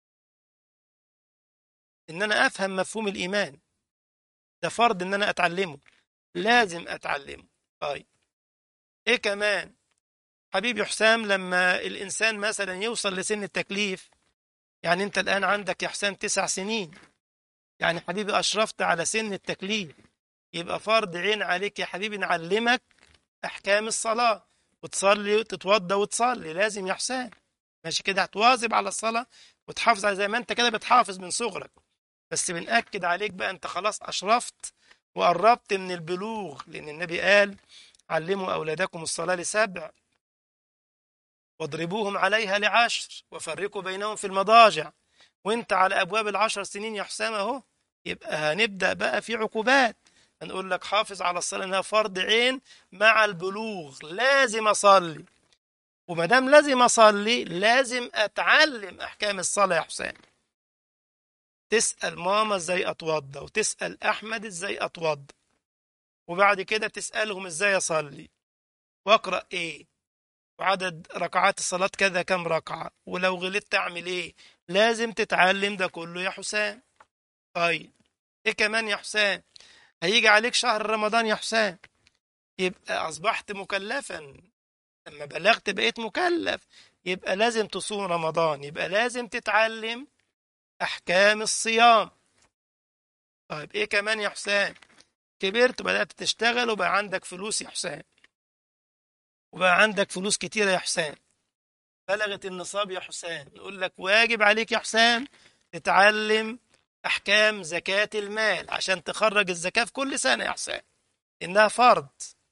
إن أنا أفهم مفهوم الإيمان ده فرض إن أنا أتعلمه لازم أتعلمه طيب إيه كمان حبيبي حسام لما الإنسان مثلا يوصل لسن التكليف يعني أنت الآن عندك يا حسام تسع سنين يعني حبيبي أشرفت على سن التكليف يبقى فرض عين عليك يا حبيبي نعلمك أحكام الصلاة وتصلي وتتوضى وتصلي لازم يا حسام ماشي كده هتواظب على الصلاة وتحافظ على زي ما أنت كده بتحافظ من صغرك بس بنأكد عليك بقى أنت خلاص أشرفت وقربت من البلوغ لأن النبي قال علموا أولادكم الصلاة لسبع واضربوهم عليها لعشر وفرقوا بينهم في المضاجع وانت على أبواب العشر سنين يا حسام أهو يبقى هنبدأ بقى في عقوبات هنقول لك حافظ على الصلاة إنها فرض عين مع البلوغ لازم أصلي وما دام لازم أصلي لازم أتعلم أحكام الصلاة يا حسام تسأل ماما ازاي اتوضى وتسأل احمد ازاي اتوضى وبعد كده تسألهم ازاي اصلي واقرأ ايه وعدد ركعات الصلاة كذا كم ركعة ولو غلطت اعمل ايه لازم تتعلم ده كله يا حسام طيب ايه كمان يا حسام هيجي عليك شهر رمضان يا حسام يبقى أصبحت مكلفا لما بلغت بقيت مكلف يبقى لازم تصوم رمضان يبقى لازم تتعلم أحكام الصيام طيب إيه كمان يا حسام كبرت وبدأت تشتغل وبقى عندك فلوس يا حسام وبقى عندك فلوس كتيرة يا حسام بلغت النصاب يا حسام نقول لك واجب عليك يا حسام تتعلم أحكام زكاة المال عشان تخرج الزكاة في كل سنة يا حسام إنها فرض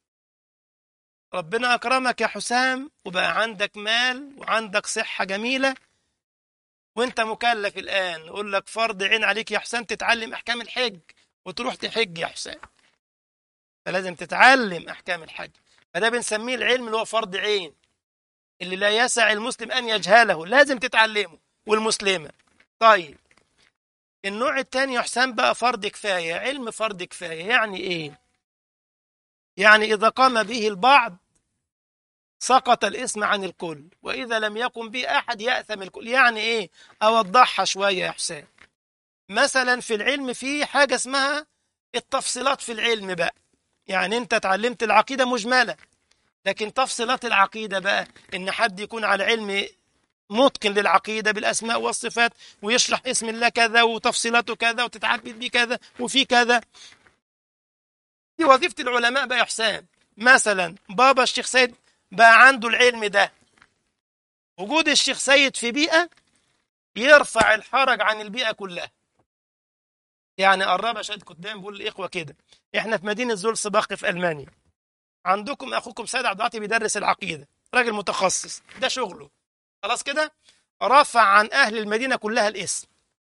ربنا أكرمك يا حسام وبقى عندك مال وعندك صحة جميلة وانت مكلف الآن نقول لك فرض عين عليك يا حسام تتعلم أحكام الحج وتروح تحج يا حسام فلازم تتعلم أحكام الحج فده بنسميه العلم اللي هو فرض عين اللي لا يسع المسلم أن يجهله لازم تتعلمه والمسلمة طيب النوع الثاني يا حسام بقى فرض كفاية علم فرض كفاية يعني إيه يعني إذا قام به البعض سقط الاسم عن الكل وإذا لم يقم به أحد يأثم الكل يعني إيه أوضحها شوية يا حسام مثلا في العلم في حاجة اسمها التفصيلات في العلم بقى يعني أنت اتعلمت العقيدة مجملة لكن تفصيلات العقيدة بقى إن حد يكون على علم متقن للعقيدة بالأسماء والصفات ويشرح اسم الله كذا وتفصيلاته كذا وتتعبد بيه كذا وفي كذا دي وظيفة العلماء بقى يا حسام مثلا بابا الشيخ سيد بقى عنده العلم ده وجود الشيخ سيد في بيئة يرفع الحرج عن البيئة كلها يعني قرب شهد قدام بيقول للإخوة كده إحنا في مدينة زولسباخ في ألمانيا عندكم أخوكم سيد عبد العاطي بيدرس العقيدة راجل متخصص ده شغله خلاص كده رفع عن أهل المدينة كلها الاسم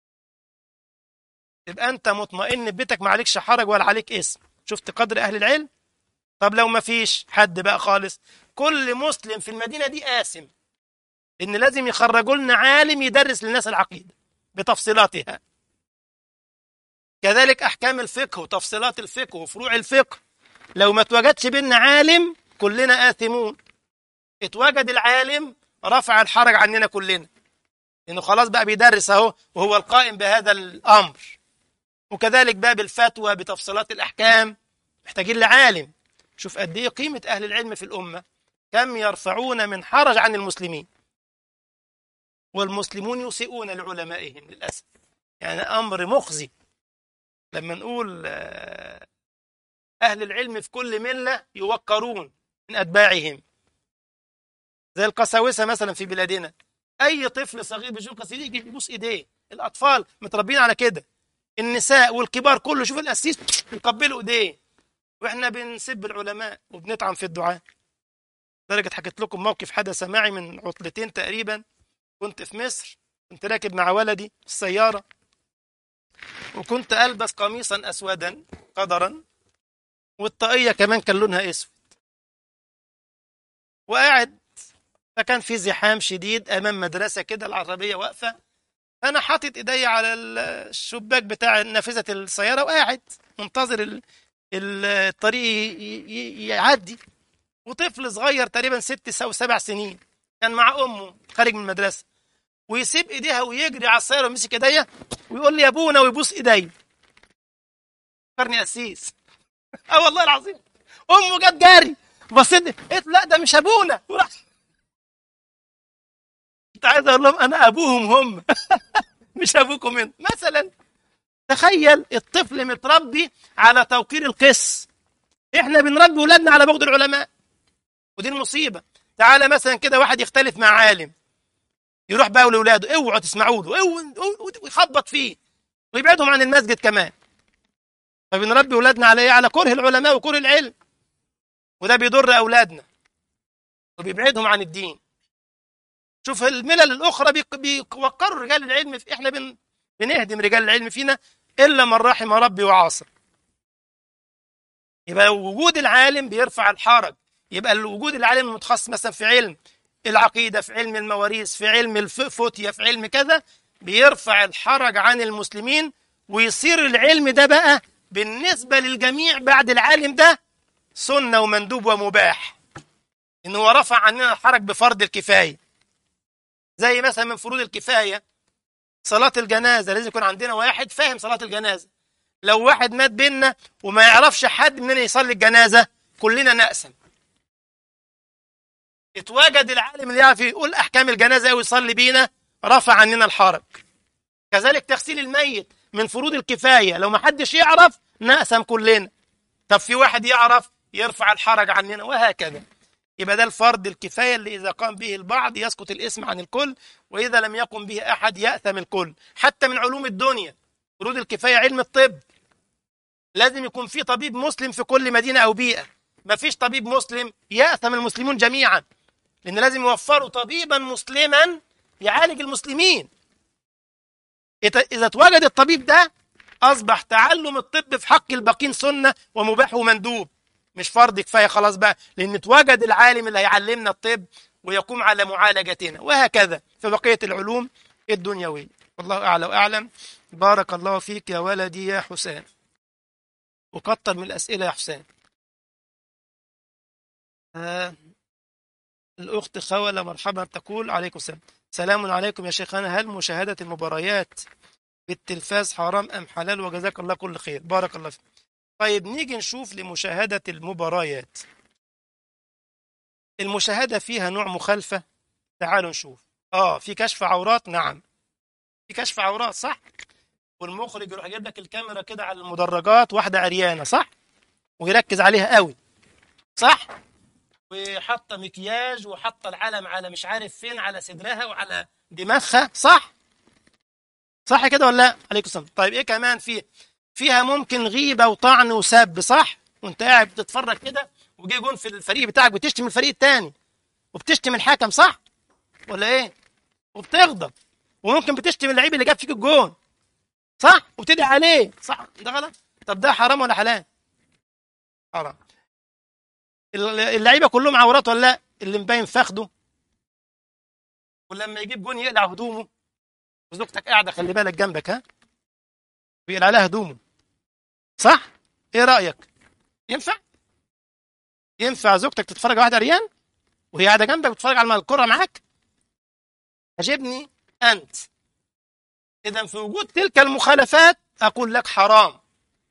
تبقى أنت مطمئن ببيتك ما عليكش حرج ولا عليك اسم شفت قدر أهل العلم طب لو ما فيش حد بقى خالص كل مسلم في المدينة دي قاسم إن لازم يخرجوا لنا عالم يدرس للناس العقيدة بتفصيلاتها كذلك أحكام الفقه وتفصيلات الفقه وفروع الفقه لو ما اتوجدش بينا عالم كلنا آثمون اتوجد العالم رفع الحرج عننا كلنا لأنه خلاص بقى بيدرس أهو وهو القائم بهذا الأمر وكذلك بقى بالفتوى بتفصيلات الأحكام محتاجين لعالم شوف قد ايه قيمة أهل العلم في الأمة كم يرفعون من حرج عن المسلمين والمسلمون يسيئون لعلمائهم للأسف يعني أمر مخزي لما نقول أهل العلم في كل ملة يوقرون من أتباعهم زي القساوسة مثلا في بلادنا أي طفل صغير بيشوف قسيس يجي يبوس إيديه الأطفال متربيين على كده النساء والكبار كله شوف القسيس يقبلوا إيديه واحنا بنسب العلماء وبنطعن في الدعاء لدرجة حكيت لكم موقف حدث معي من عطلتين تقريبا كنت في مصر كنت راكب مع ولدي في السيارة وكنت ألبس قميصا أسودا قدرا والطاقية كمان كان لونها أسود وقاعد فكان في زحام شديد أمام مدرسة كده العربية واقفة أنا حاطط إيدي على الشباك بتاع نافذة السيارة وقاعد منتظر الطريق يعدي وطفل صغير تقريبا ست او سبع سنين كان مع امه خارج من المدرسه ويسيب ايديها ويجري على السياره ويمسك ايديا ويقول لي يا ابونا ويبوس ايدي فكرني قسيس اه والله العظيم امه جت جاري بصيت قلت لا ده مش ابونا وراح كنت عايز اقول لهم انا ابوهم هم مش ابوكم انت مثلا تخيل الطفل متربي على توقير القس احنا بنربي ولادنا على بغض العلماء ودي المصيبه تعالى مثلا كده واحد يختلف مع عالم يروح بقى لاولاده اوعوا تسمعوا له اوعوا ويخبط فيه ويبعدهم عن المسجد كمان فبنربي ولادنا على ايه على كره العلماء وكره العلم وده بيضر اولادنا وبيبعدهم عن الدين شوف الملل الاخرى بيوقروا رجال العلم في احنا بن بنهدم رجال العلم فينا إلا من رحم ربي وعاصر يبقى وجود العالم بيرفع الحرج يبقى وجود العالم المتخصص مثلا في علم العقيدة في علم المواريث في علم الفتية في علم كذا بيرفع الحرج عن المسلمين ويصير العلم ده بقى بالنسبة للجميع بعد العالم ده سنة ومندوب ومباح إن هو رفع عننا الحرج بفرض الكفاية زي مثلا من فروض الكفاية صلاة الجنازة لازم يكون عندنا واحد فاهم صلاة الجنازة لو واحد مات بينا وما يعرفش حد مننا يصلي الجنازة كلنا نأسم اتواجد العالم اللي يعرف يقول أحكام الجنازة ويصلي بينا رفع عننا الحرج كذلك تغسيل الميت من فروض الكفاية لو ما حدش يعرف نأسم كلنا طب في واحد يعرف يرفع الحرج عننا وهكذا يبقى ده الفرض الكفاية اللي إذا قام به البعض يسقط الاسم عن الكل وإذا لم يقم به أحد يأثم الكل حتى من علوم الدنيا فروض الكفاية علم الطب لازم يكون في طبيب مسلم في كل مدينة أو بيئة ما فيش طبيب مسلم يأثم المسلمون جميعا لأن لازم يوفروا طبيبا مسلما يعالج المسلمين إذا اتوجد الطبيب ده أصبح تعلم الطب في حق الباقين سنة ومباح ومندوب مش فرض كفاية خلاص بقى لأن اتوجد العالم اللي هيعلمنا الطب ويقوم على معالجتنا وهكذا في بقية العلوم الدنيوية والله أعلى وأعلم بارك الله فيك يا ولدي يا حسام وكتر من الأسئلة يا حسام آه الأخت خولة مرحبا تقول عليكم السلام سلام عليكم يا شيخنا هل مشاهدة المباريات بالتلفاز حرام أم حلال وجزاك الله كل خير بارك الله فيك طيب نيجي نشوف لمشاهدة المباريات المشاهدة فيها نوع مخالفة تعالوا نشوف اه في كشف عورات نعم في كشف عورات صح والمخرج يروح جايب لك الكاميرا كده على المدرجات واحدة عريانة صح ويركز عليها قوي صح وحاطه مكياج وحاطه العلم على مش عارف فين على صدرها وعلى دماغها صح صح كده ولا لا عليكم السلام طيب ايه كمان في فيها ممكن غيبه وطعن وسب صح وانت قاعد بتتفرج كده وجي جون في الفريق بتاعك بتشتم الفريق الثاني وبتشتم الحكم صح ولا ايه وبتغضب وممكن بتشتم اللعيب اللي جاب فيك الجون صح وبتدعي عليه صح ده غلط طب ده حرام ولا حلال حرام اللعيبه كلهم عورات ولا لا اللي مبين فخده ولما يجيب جون يقلع هدومه وزوجتك قاعده خلي بالك جنبك ها بيقلع عليها هدومه صح ايه رايك ينفع ينفع زوجتك تتفرج على واحد عريان وهي قاعده جنبك بتتفرج على الكره معاك عجبني انت اذا في وجود تلك المخالفات اقول لك حرام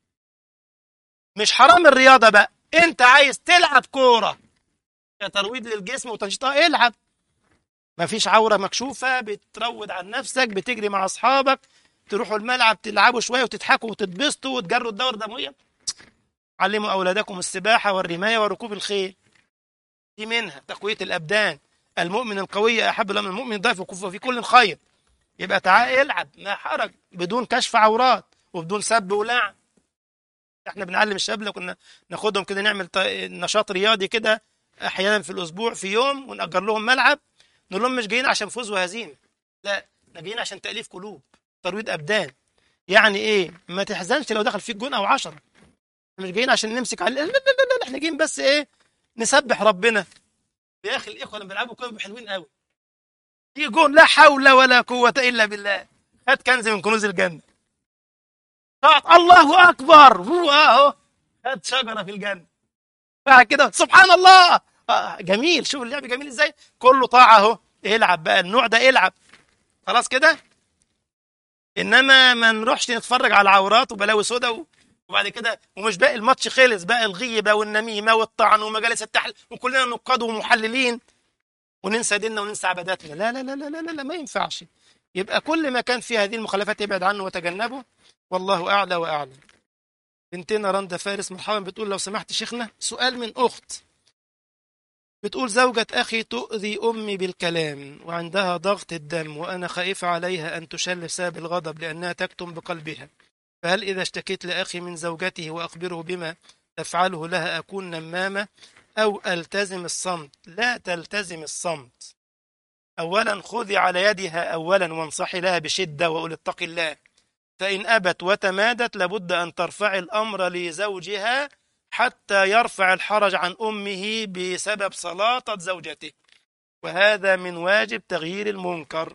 مش حرام الرياضه بقى انت عايز تلعب كوره كترويض للجسم وتنشيط العب مفيش عوره مكشوفه بتروض عن نفسك بتجري مع اصحابك تروحوا الملعب تلعبوا شويه وتضحكوا وتتبسطوا وتجروا الدوره الدمويه علموا اولادكم السباحه والرمايه وركوب الخيل دي منها تقويه الابدان المؤمن القوي احب الله من المؤمن الضعيف وفي كل خير يبقى تعال العب ما حرج بدون كشف عورات وبدون سب ولعن احنا بنعلم الشباب لو كنا ناخدهم كده نعمل نشاط رياضي كده احيانا في الاسبوع في يوم ونأجر لهم ملعب نقول لهم مش جايين عشان فوز وهزيمه لا احنا جايين عشان تأليف قلوب ترويض ابدان يعني ايه ما تحزنش لو دخل فيك جون او عشرة مش جايين عشان نمسك على لا لا لا, لا احنا جايين بس ايه نسبح ربنا يا اخي الاخوه لما بيلعبوا كوره حلوين قوي في جون لا حول ولا قوه الا بالله هات كنز من كنوز الجنه طاعت الله اكبر هو اهو خد شجره في الجنه بعد كده سبحان الله آه جميل شوف اللعب جميل ازاي كله طاعه اهو العب بقى النوع ده العب خلاص كده انما ما نروحش نتفرج على العورات وبلاوي سودا وبعد كده ومش باقي الماتش خلص بقى الغيبه والنميمه والطعن ومجالس التحل وكلنا نقاد ومحللين وننسى ديننا وننسى عباداتنا لا لا لا لا لا, لا, لا ما ينفعش يبقى كل ما كان فيه هذه المخالفات ابعد عنه وتجنبه والله أعلى وأعلم بنتنا رندا فارس مرحبا بتقول لو سمحت شيخنا سؤال من أخت بتقول زوجة أخي تؤذي أمي بالكلام وعندها ضغط الدم وأنا خائفة عليها أن تشل بسبب الغضب لأنها تكتم بقلبها فهل إذا اشتكيت لأخي من زوجته وأخبره بما تفعله لها أكون نمامة أو ألتزم الصمت لا تلتزم الصمت أولا خذي على يدها أولا وانصحي لها بشدة وقل اتق الله فإن أبت وتمادت لابد أن ترفع الأمر لزوجها حتى يرفع الحرج عن أمه بسبب سلاطة زوجته وهذا من واجب تغيير المنكر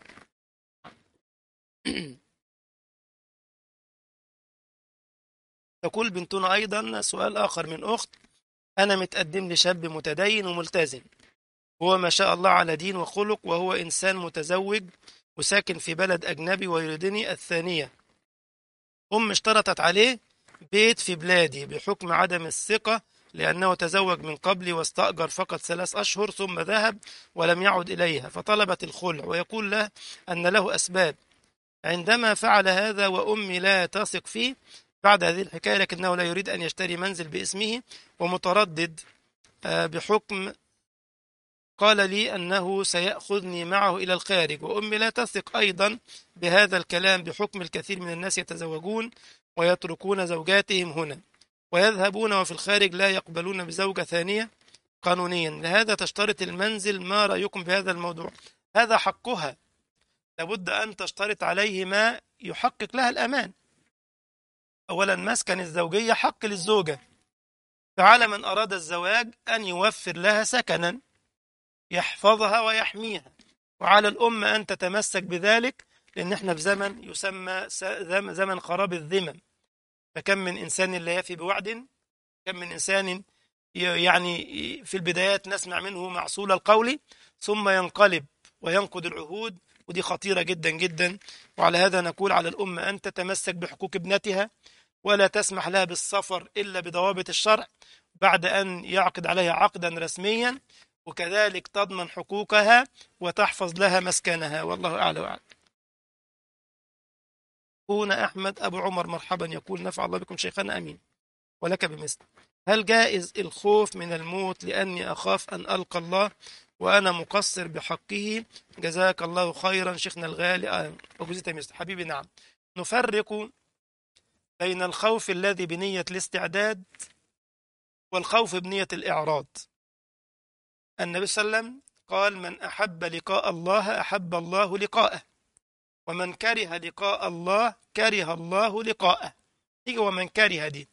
تقول بنتنا أيضا سؤال آخر من أخت أنا متقدم لشاب متدين وملتزم هو ما شاء الله على دين وخلق وهو إنسان متزوج وساكن في بلد أجنبي ويريدني الثانية أم اشترطت عليه بيت في بلادي بحكم عدم الثقة لأنه تزوج من قبلي واستأجر فقط ثلاث أشهر ثم ذهب ولم يعد إليها فطلبت الخلع ويقول له أن له أسباب عندما فعل هذا وأمي لا تثق فيه بعد هذه الحكاية لكنه لا يريد أن يشتري منزل باسمه ومتردد بحكم قال لي أنه سيأخذني معه إلى الخارج وأمي لا تثق أيضا بهذا الكلام بحكم الكثير من الناس يتزوجون ويتركون زوجاتهم هنا ويذهبون وفي الخارج لا يقبلون بزوجة ثانية قانونيا لهذا تشترط المنزل ما رأيكم بهذا الموضوع هذا حقها لابد أن تشترط عليه ما يحقق لها الأمان أولا مسكن الزوجية حق للزوجة فعلى من أراد الزواج أن يوفر لها سكنا يحفظها ويحميها وعلى الأم أن تتمسك بذلك لأن احنا في زمن يسمى زمن خراب الذمم فكم من إنسان لا يفي بوعد كم من إنسان يعني في البدايات نسمع منه معصول القول ثم ينقلب وينقض العهود ودي خطيرة جدا جدا وعلى هذا نقول على الأم أن تتمسك بحقوق ابنتها ولا تسمح لها بالسفر إلا بضوابط الشرع بعد أن يعقد عليها عقدا رسميا وكذلك تضمن حقوقها وتحفظ لها مسكنها والله أعلى وأعلم هنا أحمد أبو عمر مرحبا يقول نفع الله بكم شيخنا أمين ولك بمثل هل جائز الخوف من الموت لأني أخاف أن ألقى الله وأنا مقصر بحقه جزاك الله خيرا شيخنا الغالي آه. وجزيت مثل حبيبي نعم نفرق بين الخوف الذي بنية الاستعداد والخوف بنية الإعراض النبي صلى الله عليه وسلم قال من أحب لقاء الله أحب الله لقاءه ومن كره لقاء الله كره الله لقاءه يجي ومن كره دي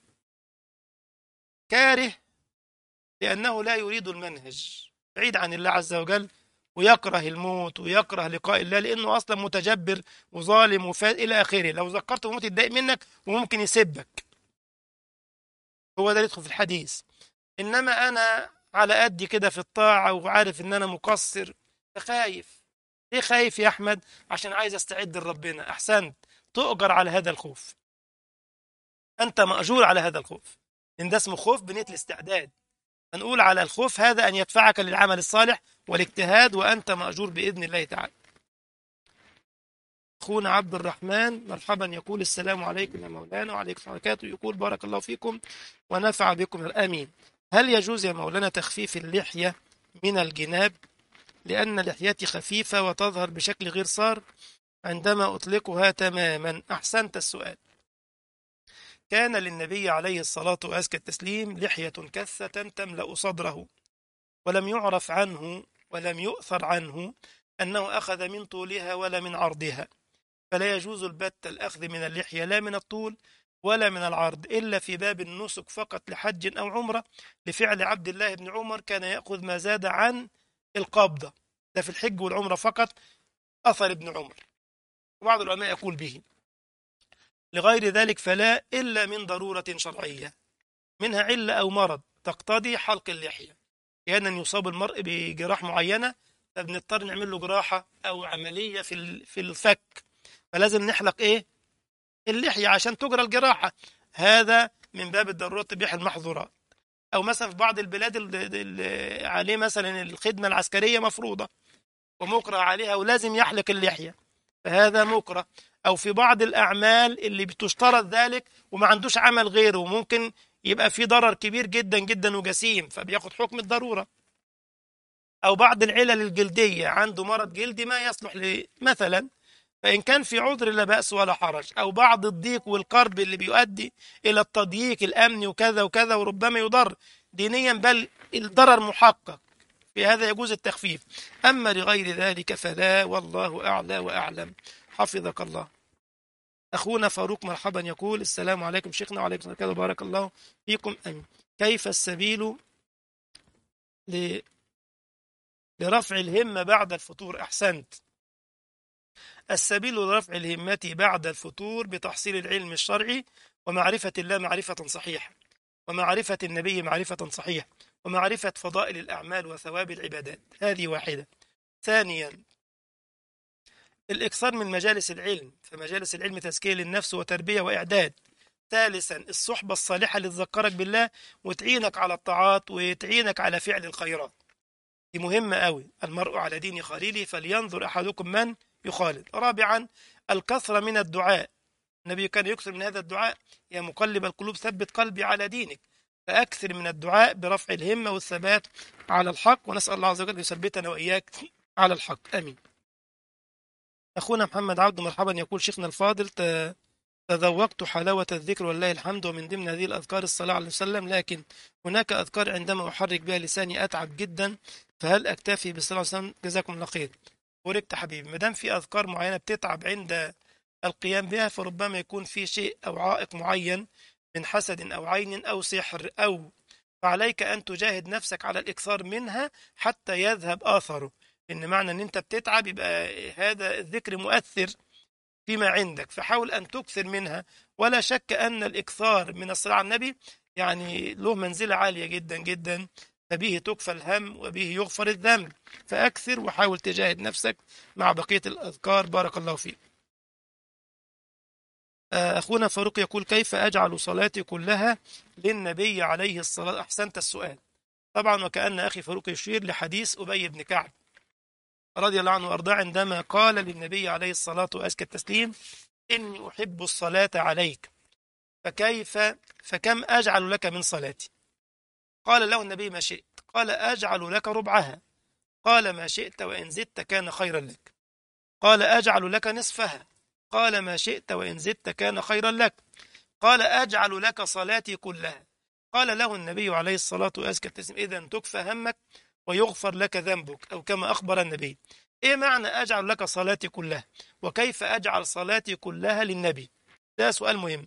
كاره لأنه لا يريد المنهج بعيد عن الله عز وجل ويكره الموت ويكره لقاء الله لأنه أصلا متجبر وظالم وفاد إلى آخره لو ذكرته الموت يتضايق منك وممكن يسبك هو ده يدخل في الحديث إنما أنا على قدي كده في الطاعة وعارف إن أنا مقصر فخايف ليه خايف يا أحمد عشان عايز أستعد لربنا أحسنت تؤجر على هذا الخوف أنت مأجور على هذا الخوف إن ده اسمه خوف بنية الاستعداد هنقول على الخوف هذا أن يدفعك للعمل الصالح والاجتهاد وأنت مأجور بإذن الله تعالى أخونا عبد الرحمن مرحبا يقول السلام عليكم يا مولانا وعليكم وبركاته يقول بارك الله فيكم ونفع بكم آمين هل يجوز يا مولانا تخفيف اللحية من الجناب لأن لحيتي خفيفة وتظهر بشكل غير صار عندما أطلقها تماما أحسنت السؤال كان للنبي عليه الصلاة وأزكى التسليم لحية كثة تملأ صدره ولم يعرف عنه ولم يؤثر عنه أنه أخذ من طولها ولا من عرضها فلا يجوز البت الأخذ من اللحية لا من الطول ولا من العرض إلا في باب النسك فقط لحج أو عمرة لفعل عبد الله بن عمر كان يأخذ ما زاد عن القبضة ده في الحج والعمرة فقط أثر ابن عمر وبعض العلماء يقول به لغير ذلك فلا إلا من ضرورة شرعية منها علة أو مرض تقتضي حلق اللحية أحيانا يعني يصاب المرء بجراح معينة فبنضطر نعمل له جراحة أو عملية في في الفك فلازم نحلق إيه اللحية عشان تجرى الجراحة هذا من باب الضرورات تبيح المحظورات أو مثلا في بعض البلاد اللي عليه مثلا الخدمة العسكرية مفروضة ومكره عليها ولازم يحلق اللحية فهذا مكره أو في بعض الأعمال اللي بتشترط ذلك وما عندوش عمل غيره وممكن يبقى في ضرر كبير جدا جدا وجسيم فبياخد حكم الضرورة أو بعض العلل الجلدية عنده مرض جلدي ما يصلح مثلا فإن كان في عذر لا بأس ولا حرج أو بعض الضيق والقرب اللي بيؤدي إلى التضييق الأمني وكذا وكذا وربما يضر دينيا بل الضرر محقق في هذا يجوز التخفيف أما لغير ذلك فلا والله أعلى وأعلم حفظك الله أخونا فاروق مرحبا يقول السلام عليكم شيخنا وعليكم السلام وبارك الله فيكم أمين كيف السبيل ل... لرفع الهمة بعد الفطور أحسنت السبيل لرفع الهمة بعد الفطور بتحصيل العلم الشرعي ومعرفة الله معرفة صحيحة ومعرفة النبي معرفة صحيحة ومعرفة فضائل الأعمال وثواب العبادات هذه واحدة ثانيا الإكثار من مجالس العلم فمجالس العلم تزكية للنفس وتربية وإعداد ثالثا الصحبة الصالحة اللي تذكرك بالله وتعينك على الطاعات وتعينك على فعل الخيرات دي مهمة قوي المرء على دين خليله فلينظر أحدكم من يخالد رابعا الكثرة من الدعاء النبي كان يكثر من هذا الدعاء يا مقلب القلوب ثبت قلبي على دينك فأكثر من الدعاء برفع الهمة والثبات على الحق ونسأل الله عز وجل يثبتنا وإياك على الحق آمين أخونا محمد عبد مرحبا يقول شيخنا الفاضل ت- تذوقت حلاوة الذكر والله الحمد ومن ضمن هذه الأذكار الصلاة عليه وسلم لكن هناك أذكار عندما أحرك بها لساني أتعب جدا فهل أكتفي بالصلاة عليه وسلم جزاكم الله خير وركت حبيبي ما دام في أذكار معينة بتتعب عند القيام بها فربما يكون في شيء أو عائق معين من حسد أو عين أو سحر أو فعليك أن تجاهد نفسك على الإكثار منها حتى يذهب آثره إن معنى أن أنت بتتعب يبقى هذا الذكر مؤثر فيما عندك فحاول أن تكثر منها ولا شك أن الإكثار من الصلاة على النبي يعني له منزلة عالية جدا جدا فبه تكفى الهم وبه يغفر الذنب فأكثر وحاول تجاهد نفسك مع بقية الأذكار بارك الله فيك آه، أخونا فاروق يقول كيف أجعل صلاتي كلها للنبي عليه الصلاة أحسنت السؤال طبعا وكأن أخي فاروق يشير لحديث أبي بن كعب رضي الله عنه وأرضاه عندما قال للنبي عليه الصلاة وأزكى التسليم إني أحب الصلاة عليك فكيف فكم أجعل لك من صلاتي قال له النبي ما شئت قال أجعل لك ربعها قال ما شئت وإن زدت كان خيرا لك قال أجعل لك نصفها قال ما شئت وإن زدت كان خيرا لك قال أجعل لك صلاتي كلها قال له النبي عليه الصلاة وأزكى التسليم إذا تكفى همك ويغفر لك ذنبك أو كما أخبر النبي إيه معنى أجعل لك صلاتي كلها وكيف أجعل صلاتي كلها للنبي ده سؤال مهم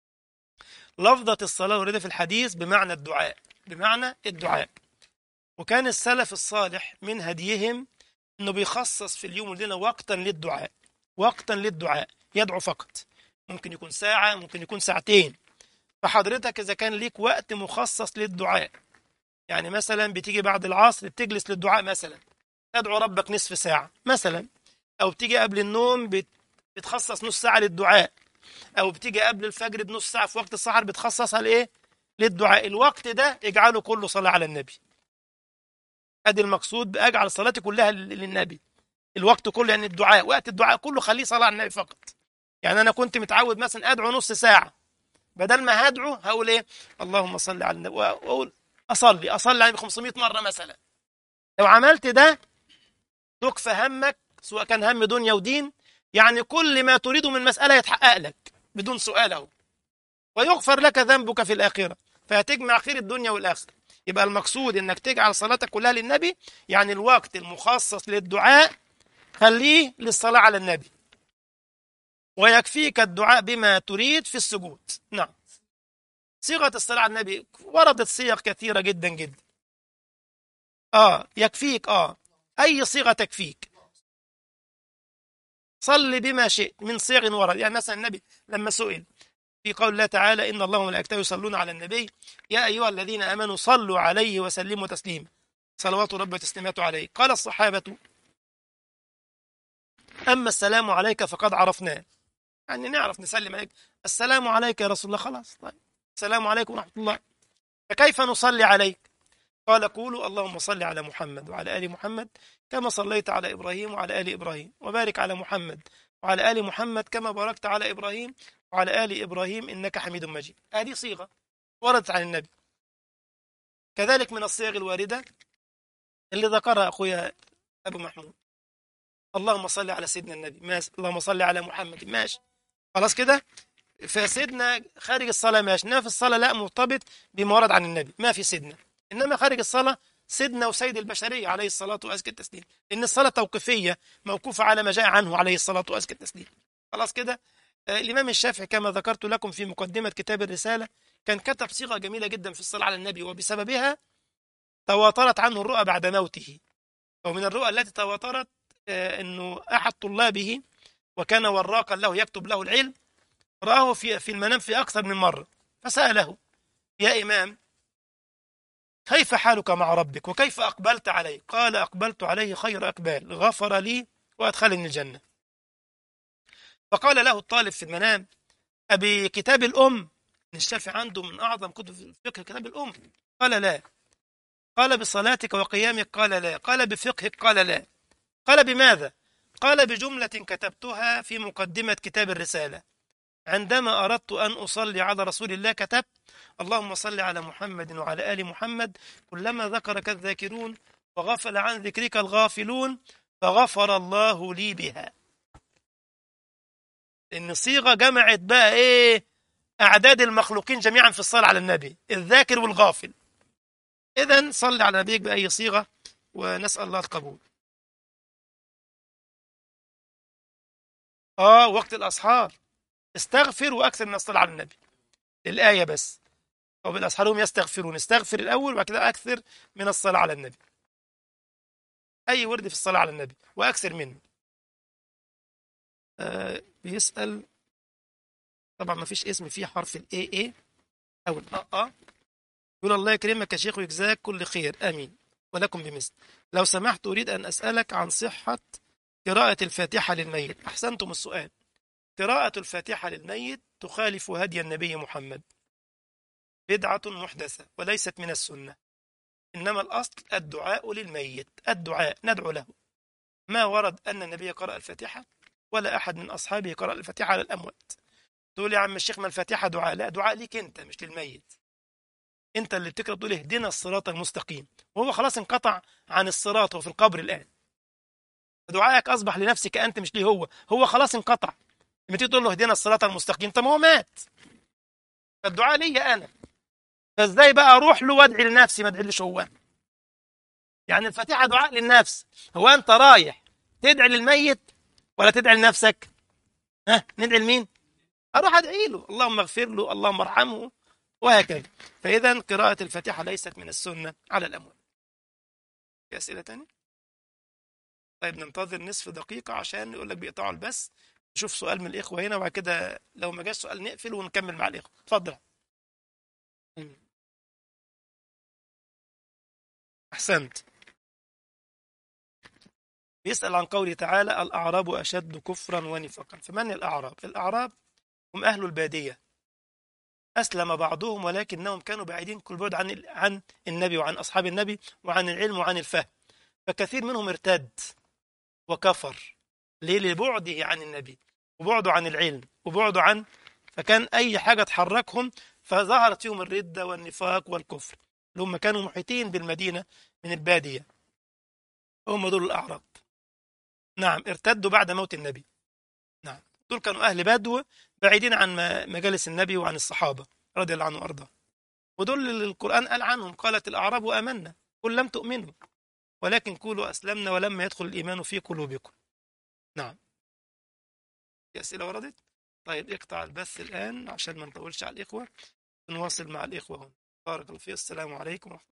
لفظة الصلاة وردة في الحديث بمعنى الدعاء بمعنى الدعاء وكان السلف الصالح من هديهم أنه بيخصص في اليوم والليلة وقتا للدعاء وقتا للدعاء يدعو فقط ممكن يكون ساعة ممكن يكون ساعتين فحضرتك إذا كان ليك وقت مخصص للدعاء يعني مثلا بتيجي بعد العصر بتجلس للدعاء مثلا تدعو ربك نصف ساعة مثلا أو بتيجي قبل النوم بت- بتخصص نص ساعة للدعاء أو بتيجي قبل الفجر بنص ساعة في وقت السحر بتخصصها لإيه؟ للدعاء الوقت ده اجعله كله صلاة على النبي ادي المقصود باجعل صلاتي كلها لل- للنبي الوقت كله يعني الدعاء وقت الدعاء كله خليه صلاة على النبي فقط يعني انا كنت متعود مثلا ادعو نص ساعة بدل ما هدعو هقول ايه اللهم صل على النبي واقول اصلي اصلي عليه 500 مرة مثلا لو عملت ده تكفى همك سواء كان هم دنيا ودين يعني كل ما تريده من مسألة يتحقق لك بدون سؤال اهو ويغفر لك ذنبك في الآخرة فهتجمع خير الدنيا والآخرة يبقى المقصود انك تجعل صلاتك كلها للنبي يعني الوقت المخصص للدعاء خليه للصلاة على النبي ويكفيك الدعاء بما تريد في السجود نعم صيغة الصلاة على النبي وردت صيغ كثيرة جدا جدا اه يكفيك اه اي صيغة تكفيك صل بما شئت من صيغ ورد يعني مثلا النبي لما سئل في قول الله تعالى إن الله وملائكته يصلون على النبي يا أيها الذين آمنوا صلوا عليه وسلموا تسليما صلوات رب وتسليماته عليه قال الصحابة أما السلام عليك فقد عرفناه يعني نعرف نسلم عليك السلام عليك يا رسول الله خلاص طيب السلام عليكم ورحمة الله فكيف نصلي عليك قال قولوا اللهم صل على محمد وعلى آل محمد كما صليت على إبراهيم وعلى آل إبراهيم وبارك على محمد وعلى آل محمد كما باركت على إبراهيم وعلى آل إبراهيم إنك حميد مجيد هذه صيغة وردت عن النبي كذلك من الصيغ الواردة اللي ذكرها أخويا أبو محمود اللهم صل على سيدنا النبي ماشي اللهم صل على محمد ماشي خلاص كده فسيدنا خارج الصلاة ماشي إنما في الصلاة لا مرتبط بما ورد عن النبي ما في سيدنا إنما خارج الصلاة سيدنا وسيد البشرية عليه الصلاة وأزكى التسليم إن الصلاة توقيفية موقوفة على ما جاء عنه عليه الصلاة وأزكى التسليم خلاص كده آه، الإمام الشافعي كما ذكرت لكم في مقدمة كتاب الرسالة كان كتب صيغة جميلة جدا في الصلاة على النبي وبسببها تواترت عنه الرؤى بعد موته ومن الرؤى التي تواترت آه، أنه أحد طلابه وكان وراقا له يكتب له العلم رآه في في المنام في أكثر من مرة فسأله يا إمام كيف حالك مع ربك وكيف أقبلت عليه قال أقبلت عليه خير أقبال غفر لي وأدخلني الجنة فقال له الطالب في المنام أبي كتاب الأم الشافعي عنده من أعظم كتب الفقه كتاب الأم قال لا قال بصلاتك وقيامك قال لا قال بفقهك قال لا قال بماذا قال بجملة كتبتها في مقدمة كتاب الرسالة عندما أردت أن أصلي على رسول الله كتبت اللهم صل على محمد وعلى آل محمد كلما ذكرك الذاكرون وغفل عن ذكرك الغافلون فغفر الله لي بها إن صيغة جمعت بقى إيه أعداد المخلوقين جميعا في الصلاة على النبي الذاكر والغافل إذا صل على نبيك بأي صيغة ونسأل الله القبول آه وقت الأسحار استغفر وأكثر من الصلاة على النبي الآية بس أو بالأسحار هم يستغفرون استغفر الأول وبعد كده أكثر من الصلاة على النبي أي ورد في الصلاة على النبي وأكثر منه آه بيسأل طبعا ما فيش اسم فيه حرف الاي اي او الا ا يقول الله يكرمك يا شيخ ويجزاك كل خير امين ولكم بمثل لو سمحت اريد ان اسالك عن صحه قراءه الفاتحه للميت احسنتم السؤال قراءه الفاتحه للميت تخالف هدي النبي محمد بدعه محدثه وليست من السنه انما الاصل الدعاء للميت الدعاء ندعو له ما ورد ان النبي قرأ الفاتحه ولا احد من اصحابه قرأ الفاتحه على الاموات تقول يا عم الشيخ ما الفاتحة دعاء لا دعاء ليك انت مش للميت انت اللي بتقرا تقول اهدنا الصراط المستقيم وهو خلاص انقطع عن الصراط هو في القبر الان دعائك اصبح لنفسك انت مش ليه هو هو خلاص انقطع لما تيجي تقول له اهدنا الصراط المستقيم طب هو مات فالدعاء ليا انا فازاي بقى اروح له وادعي لنفسي ما ادعيلوش هو يعني الفاتحة دعاء للنفس هو انت رايح تدعي للميت ولا تدعي لنفسك ها ندعي لمين اروح ادعي له اللهم اغفر له اللهم ارحمه وهكذا فاذا قراءه الفاتحه ليست من السنه على الاموات في اسئله ثانيه طيب ننتظر نصف دقيقه عشان يقول لك بيقطعوا البث نشوف سؤال من الاخوه هنا وبعد كده لو ما جاش سؤال نقفل ونكمل مع الاخوه اتفضل احسنت بيسال عن قوله تعالى الاعراب اشد كفرا ونفاقا فمن الاعراب الاعراب هم أهل البادية أسلم بعضهم ولكنهم كانوا بعيدين كل بعد عن عن النبي وعن أصحاب النبي وعن العلم وعن الفهم فكثير منهم ارتد وكفر ليه لبعده عن النبي وبعده عن العلم وبعده عن فكان أي حاجة تحركهم فظهرت فيهم الردة والنفاق والكفر اللي هم كانوا محيطين بالمدينة من البادية هم دول الأعراب نعم ارتدوا بعد موت النبي نعم دول كانوا أهل بدو بعيدين عن مجالس النبي وعن الصحابة رضي الله عنهم وأرضاه ودول اللي القرآن قال عنهم قالت الأعراب آمنا قل لم تؤمنوا ولكن قولوا أسلمنا ولما يدخل الإيمان في قلوبكم نعم في أسئلة وردت طيب اقطع البث الآن عشان ما نطولش على الإخوة نواصل مع الإخوة هنا بارك الله فيك السلام عليكم ورحمة